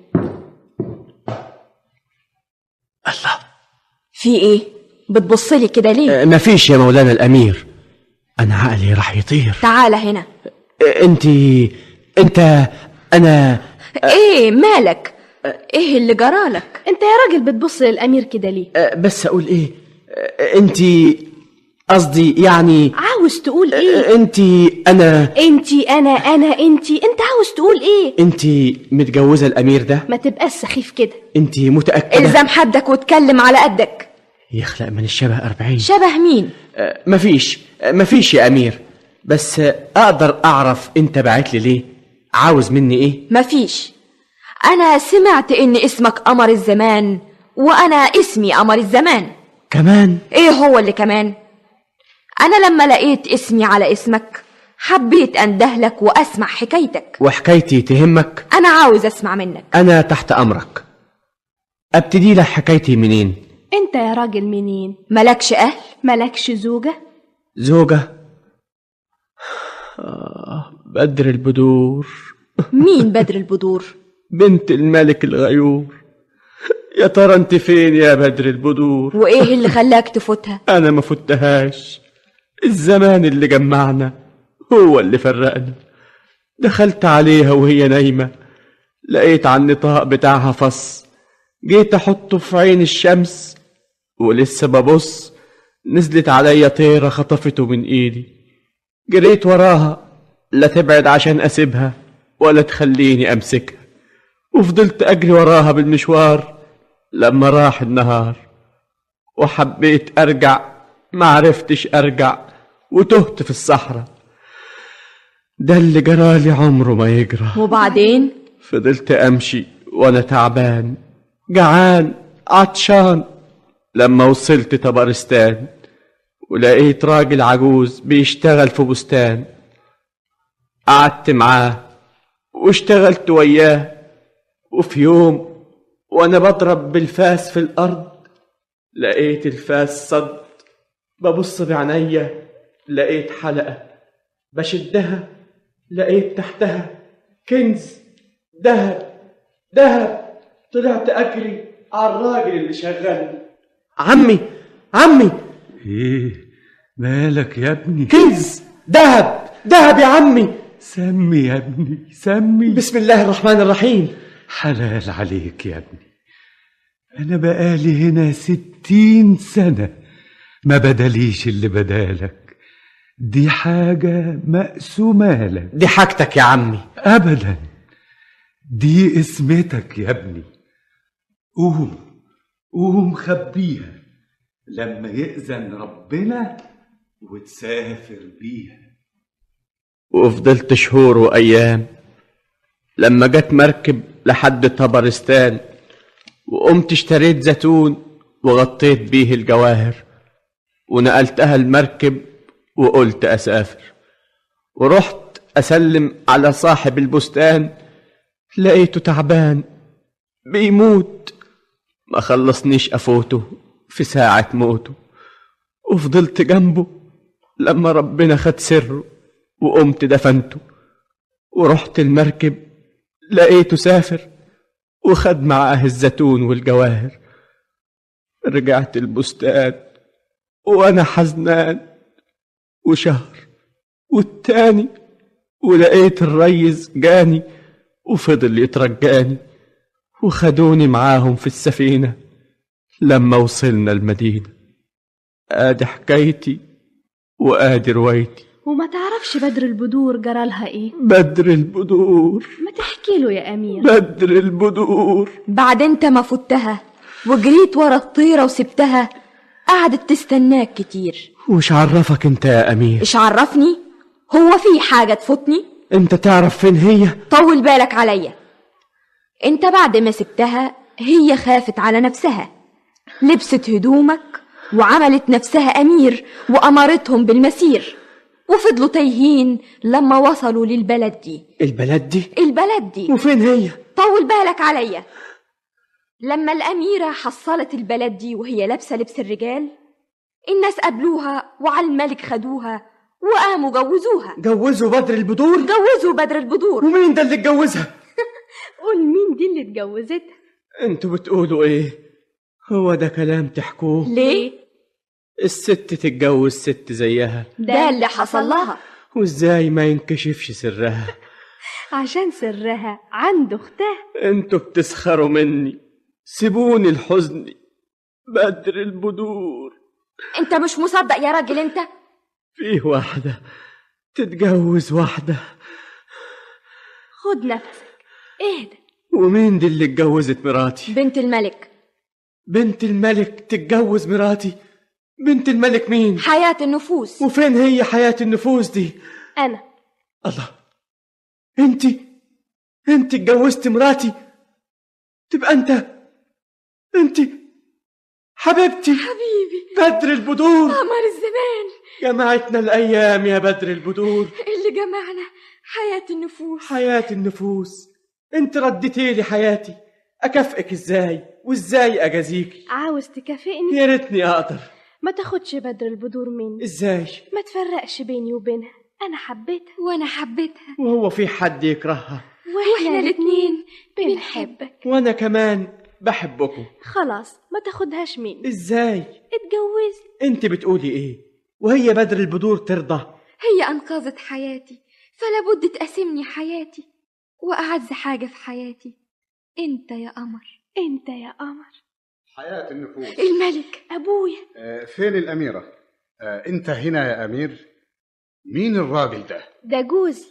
في ايه بتبصلي كده ليه أه، مفيش يا مولانا الأمير أنا عقلي راح يطير تعال هنا أه، أنت أنت أنا ايه مالك ايه اللي جرالك انت يا راجل بتبص للامير كده ليه أه، بس اقول ايه أه، انتي قصدي يعني عاوز تقول ايه انتي انا انتي انا انا انتي انت عاوز تقول ايه انتي متجوزه الامير ده ما تبقاش سخيف كده انتي متاكده الزم حدك واتكلم على قدك يخلق من الشبه أربعين شبه مين أه، مفيش أه، مفيش يا امير بس أه، اقدر اعرف انت بعت لي ليه عاوز مني ايه مفيش انا سمعت ان اسمك قمر الزمان وانا اسمي قمر الزمان كمان ايه هو اللي كمان انا لما لقيت اسمي على اسمك حبيت اندهلك واسمع حكايتك وحكايتي تهمك انا عاوز اسمع منك انا تحت امرك ابتدي لك حكايتي منين انت يا راجل منين ملكش اهل ملكش زوجة زوجة آه بدر البدور مين بدر البدور بنت الملك الغيور يا ترى انت فين يا بدر البدور وايه اللي خلاك تفوتها انا ما فتهاش الزمان اللي جمعنا هو اللي فرقنا دخلت عليها وهي نايمة لقيت على النطاق بتاعها فص جيت احطه في عين الشمس ولسه ببص نزلت عليا طيرة خطفته من ايدي جريت وراها لا تبعد عشان اسيبها ولا تخليني امسكها وفضلت اجري وراها بالمشوار لما راح النهار وحبيت ارجع معرفتش ارجع وتهت في الصحراء ده اللي جرالي عمره ما يجرى وبعدين فضلت امشي وانا تعبان جعان عطشان لما وصلت طبرستان ولقيت راجل عجوز بيشتغل في بستان قعدت معاه واشتغلت وياه وفي يوم وانا بضرب بالفاس في الارض لقيت الفاس صد ببص بعينيا لقيت حلقة بشدها لقيت تحتها كنز دهب دهب طلعت اجري على الراجل اللي شغلني عمي عمي ايه مالك يا ابني كنز دهب دهب يا عمي سمي يا ابني سمي بسم الله الرحمن الرحيم حلال عليك يا ابني انا بقالي هنا ستين سنة ما بدليش اللي بدالك دي حاجة مقسومة لك دي حاجتك يا عمي ابدا دي اسمتك يا ابني قوم قوم خبيها لما يأذن ربنا وتسافر بيها وفضلت شهور وأيام لما جت مركب لحد طبرستان وقمت اشتريت زيتون وغطيت بيه الجواهر ونقلتها المركب وقلت أسافر ورحت أسلم على صاحب البستان لقيته تعبان بيموت ما خلصنيش أفوته في ساعة موته وفضلت جنبه لما ربنا خد سره وقمت دفنته ورحت المركب لقيته سافر وخد معاه الزيتون والجواهر رجعت البستان وانا حزنان وشهر والتاني ولقيت الريس جاني وفضل يترجاني وخدوني معاهم في السفينة لما وصلنا المدينة ادي حكايتي وادي روايتي وما تعرفش بدر البدور جرالها ايه بدر البدور ما تحكي له يا امير بدر البدور بعد انت ما فتها وجريت ورا الطيرة وسبتها قعدت تستناك كتير وش عرفك انت يا امير ايش عرفني هو في حاجة تفوتني انت تعرف فين هي طول بالك عليا انت بعد ما سبتها هي خافت على نفسها لبست هدومك وعملت نفسها امير وامرتهم بالمسير وفضلوا تايهين لما وصلوا للبلد دي البلد دي البلد دي وفين هي طول بالك عليا لما الأميرة حصلت البلد دي وهي لابسة لبس الرجال الناس قابلوها وعلى الملك خدوها وقاموا جوزوها جوزوا بدر البدور جوزوا بدر البدور ومين ده اللي اتجوزها قول مين دي اللي اتجوزتها انتوا بتقولوا ايه هو ده كلام تحكوه ليه الست تتجوز ست زيها ده اللي حصل لها وازاي ما ينكشفش سرها عشان سرها عند اختها انتوا بتسخروا مني سيبوني لحزني بدر البدور انت مش مصدق يا راجل انت فيه واحدة تتجوز واحدة خد نفسك اهدى ومين دي اللي اتجوزت مراتي بنت الملك بنت الملك تتجوز مراتي بنت الملك مين حياة النفوس وفين هي حياة النفوس دي انا الله انت انت اتجوزت مراتي تبقى انت انت حبيبتي حبيبي بدر البدور قمر الزمان جمعتنا الايام يا بدر البدور اللي جمعنا حياة النفوس حياة النفوس انت رديتي لي حياتي اكافئك ازاي وازاي اجازيكي عاوز تكافئني يا ريتني اقدر ما تاخدش بدر البدور مني ازاي ما تفرقش بيني وبينها انا حبيتها وانا حبيتها وهو في حد يكرهها واحنا الاتنين بنحبك وانا كمان بحبكم خلاص ما تاخدهاش مني ازاي اتجوزي انت بتقولي ايه وهي بدر البدور ترضى هي انقذت حياتي فلا بد تقاسمني حياتي واعز حاجة في حياتي انت يا قمر انت يا قمر حياة النفوس الملك ابويا آه فين الأميرة؟ آه أنت هنا يا أمير؟ مين الراجل ده؟ ده جوزي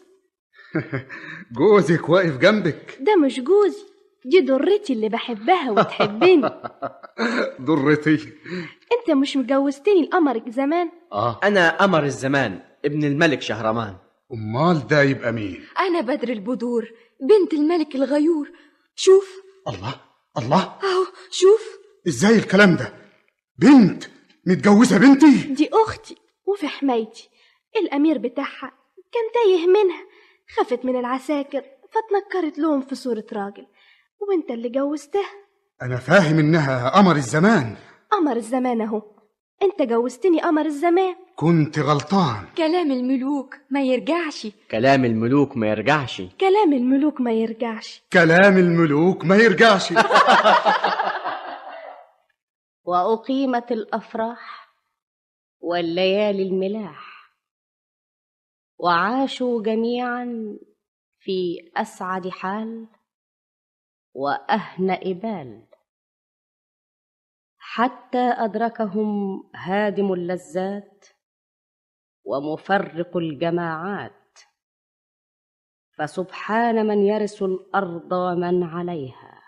جوزك واقف جنبك ده مش جوزي دي ضرتي اللي بحبها وتحبني ضرتي انت مش مجوزتني لقمرك زمان اه انا قمر الزمان ابن الملك شهرمان امال ده يبقى مين انا بدر البدور بنت الملك الغيور شوف الله الله اهو شوف ازاي الكلام ده بنت متجوزه بنتي دي اختي وفي حمايتي الامير بتاعها كان تايه منها خافت من العساكر فتنكرت لهم في صورة راجل وانت اللي جوزتها انا فاهم انها قمر الزمان قمر الزمان اهو انت جوزتني قمر الزمان كنت غلطان كلام الملوك ما يرجعش كلام الملوك ما يرجعش كلام الملوك ما يرجعش كلام الملوك ما يرجعش واقيمت الافراح والليالي الملاح وعاشوا جميعا في اسعد حال واهنا بال حتى ادركهم هادم اللذات ومفرق الجماعات فسبحان من يرث الارض ومن عليها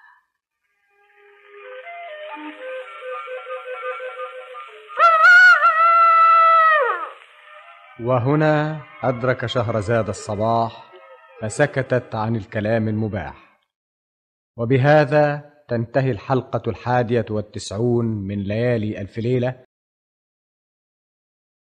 وهنا أدرك شهرزاد الصباح فسكتت عن الكلام المباح وبهذا تنتهي الحلقة الحادية والتسعون من ليالي ألف ليلة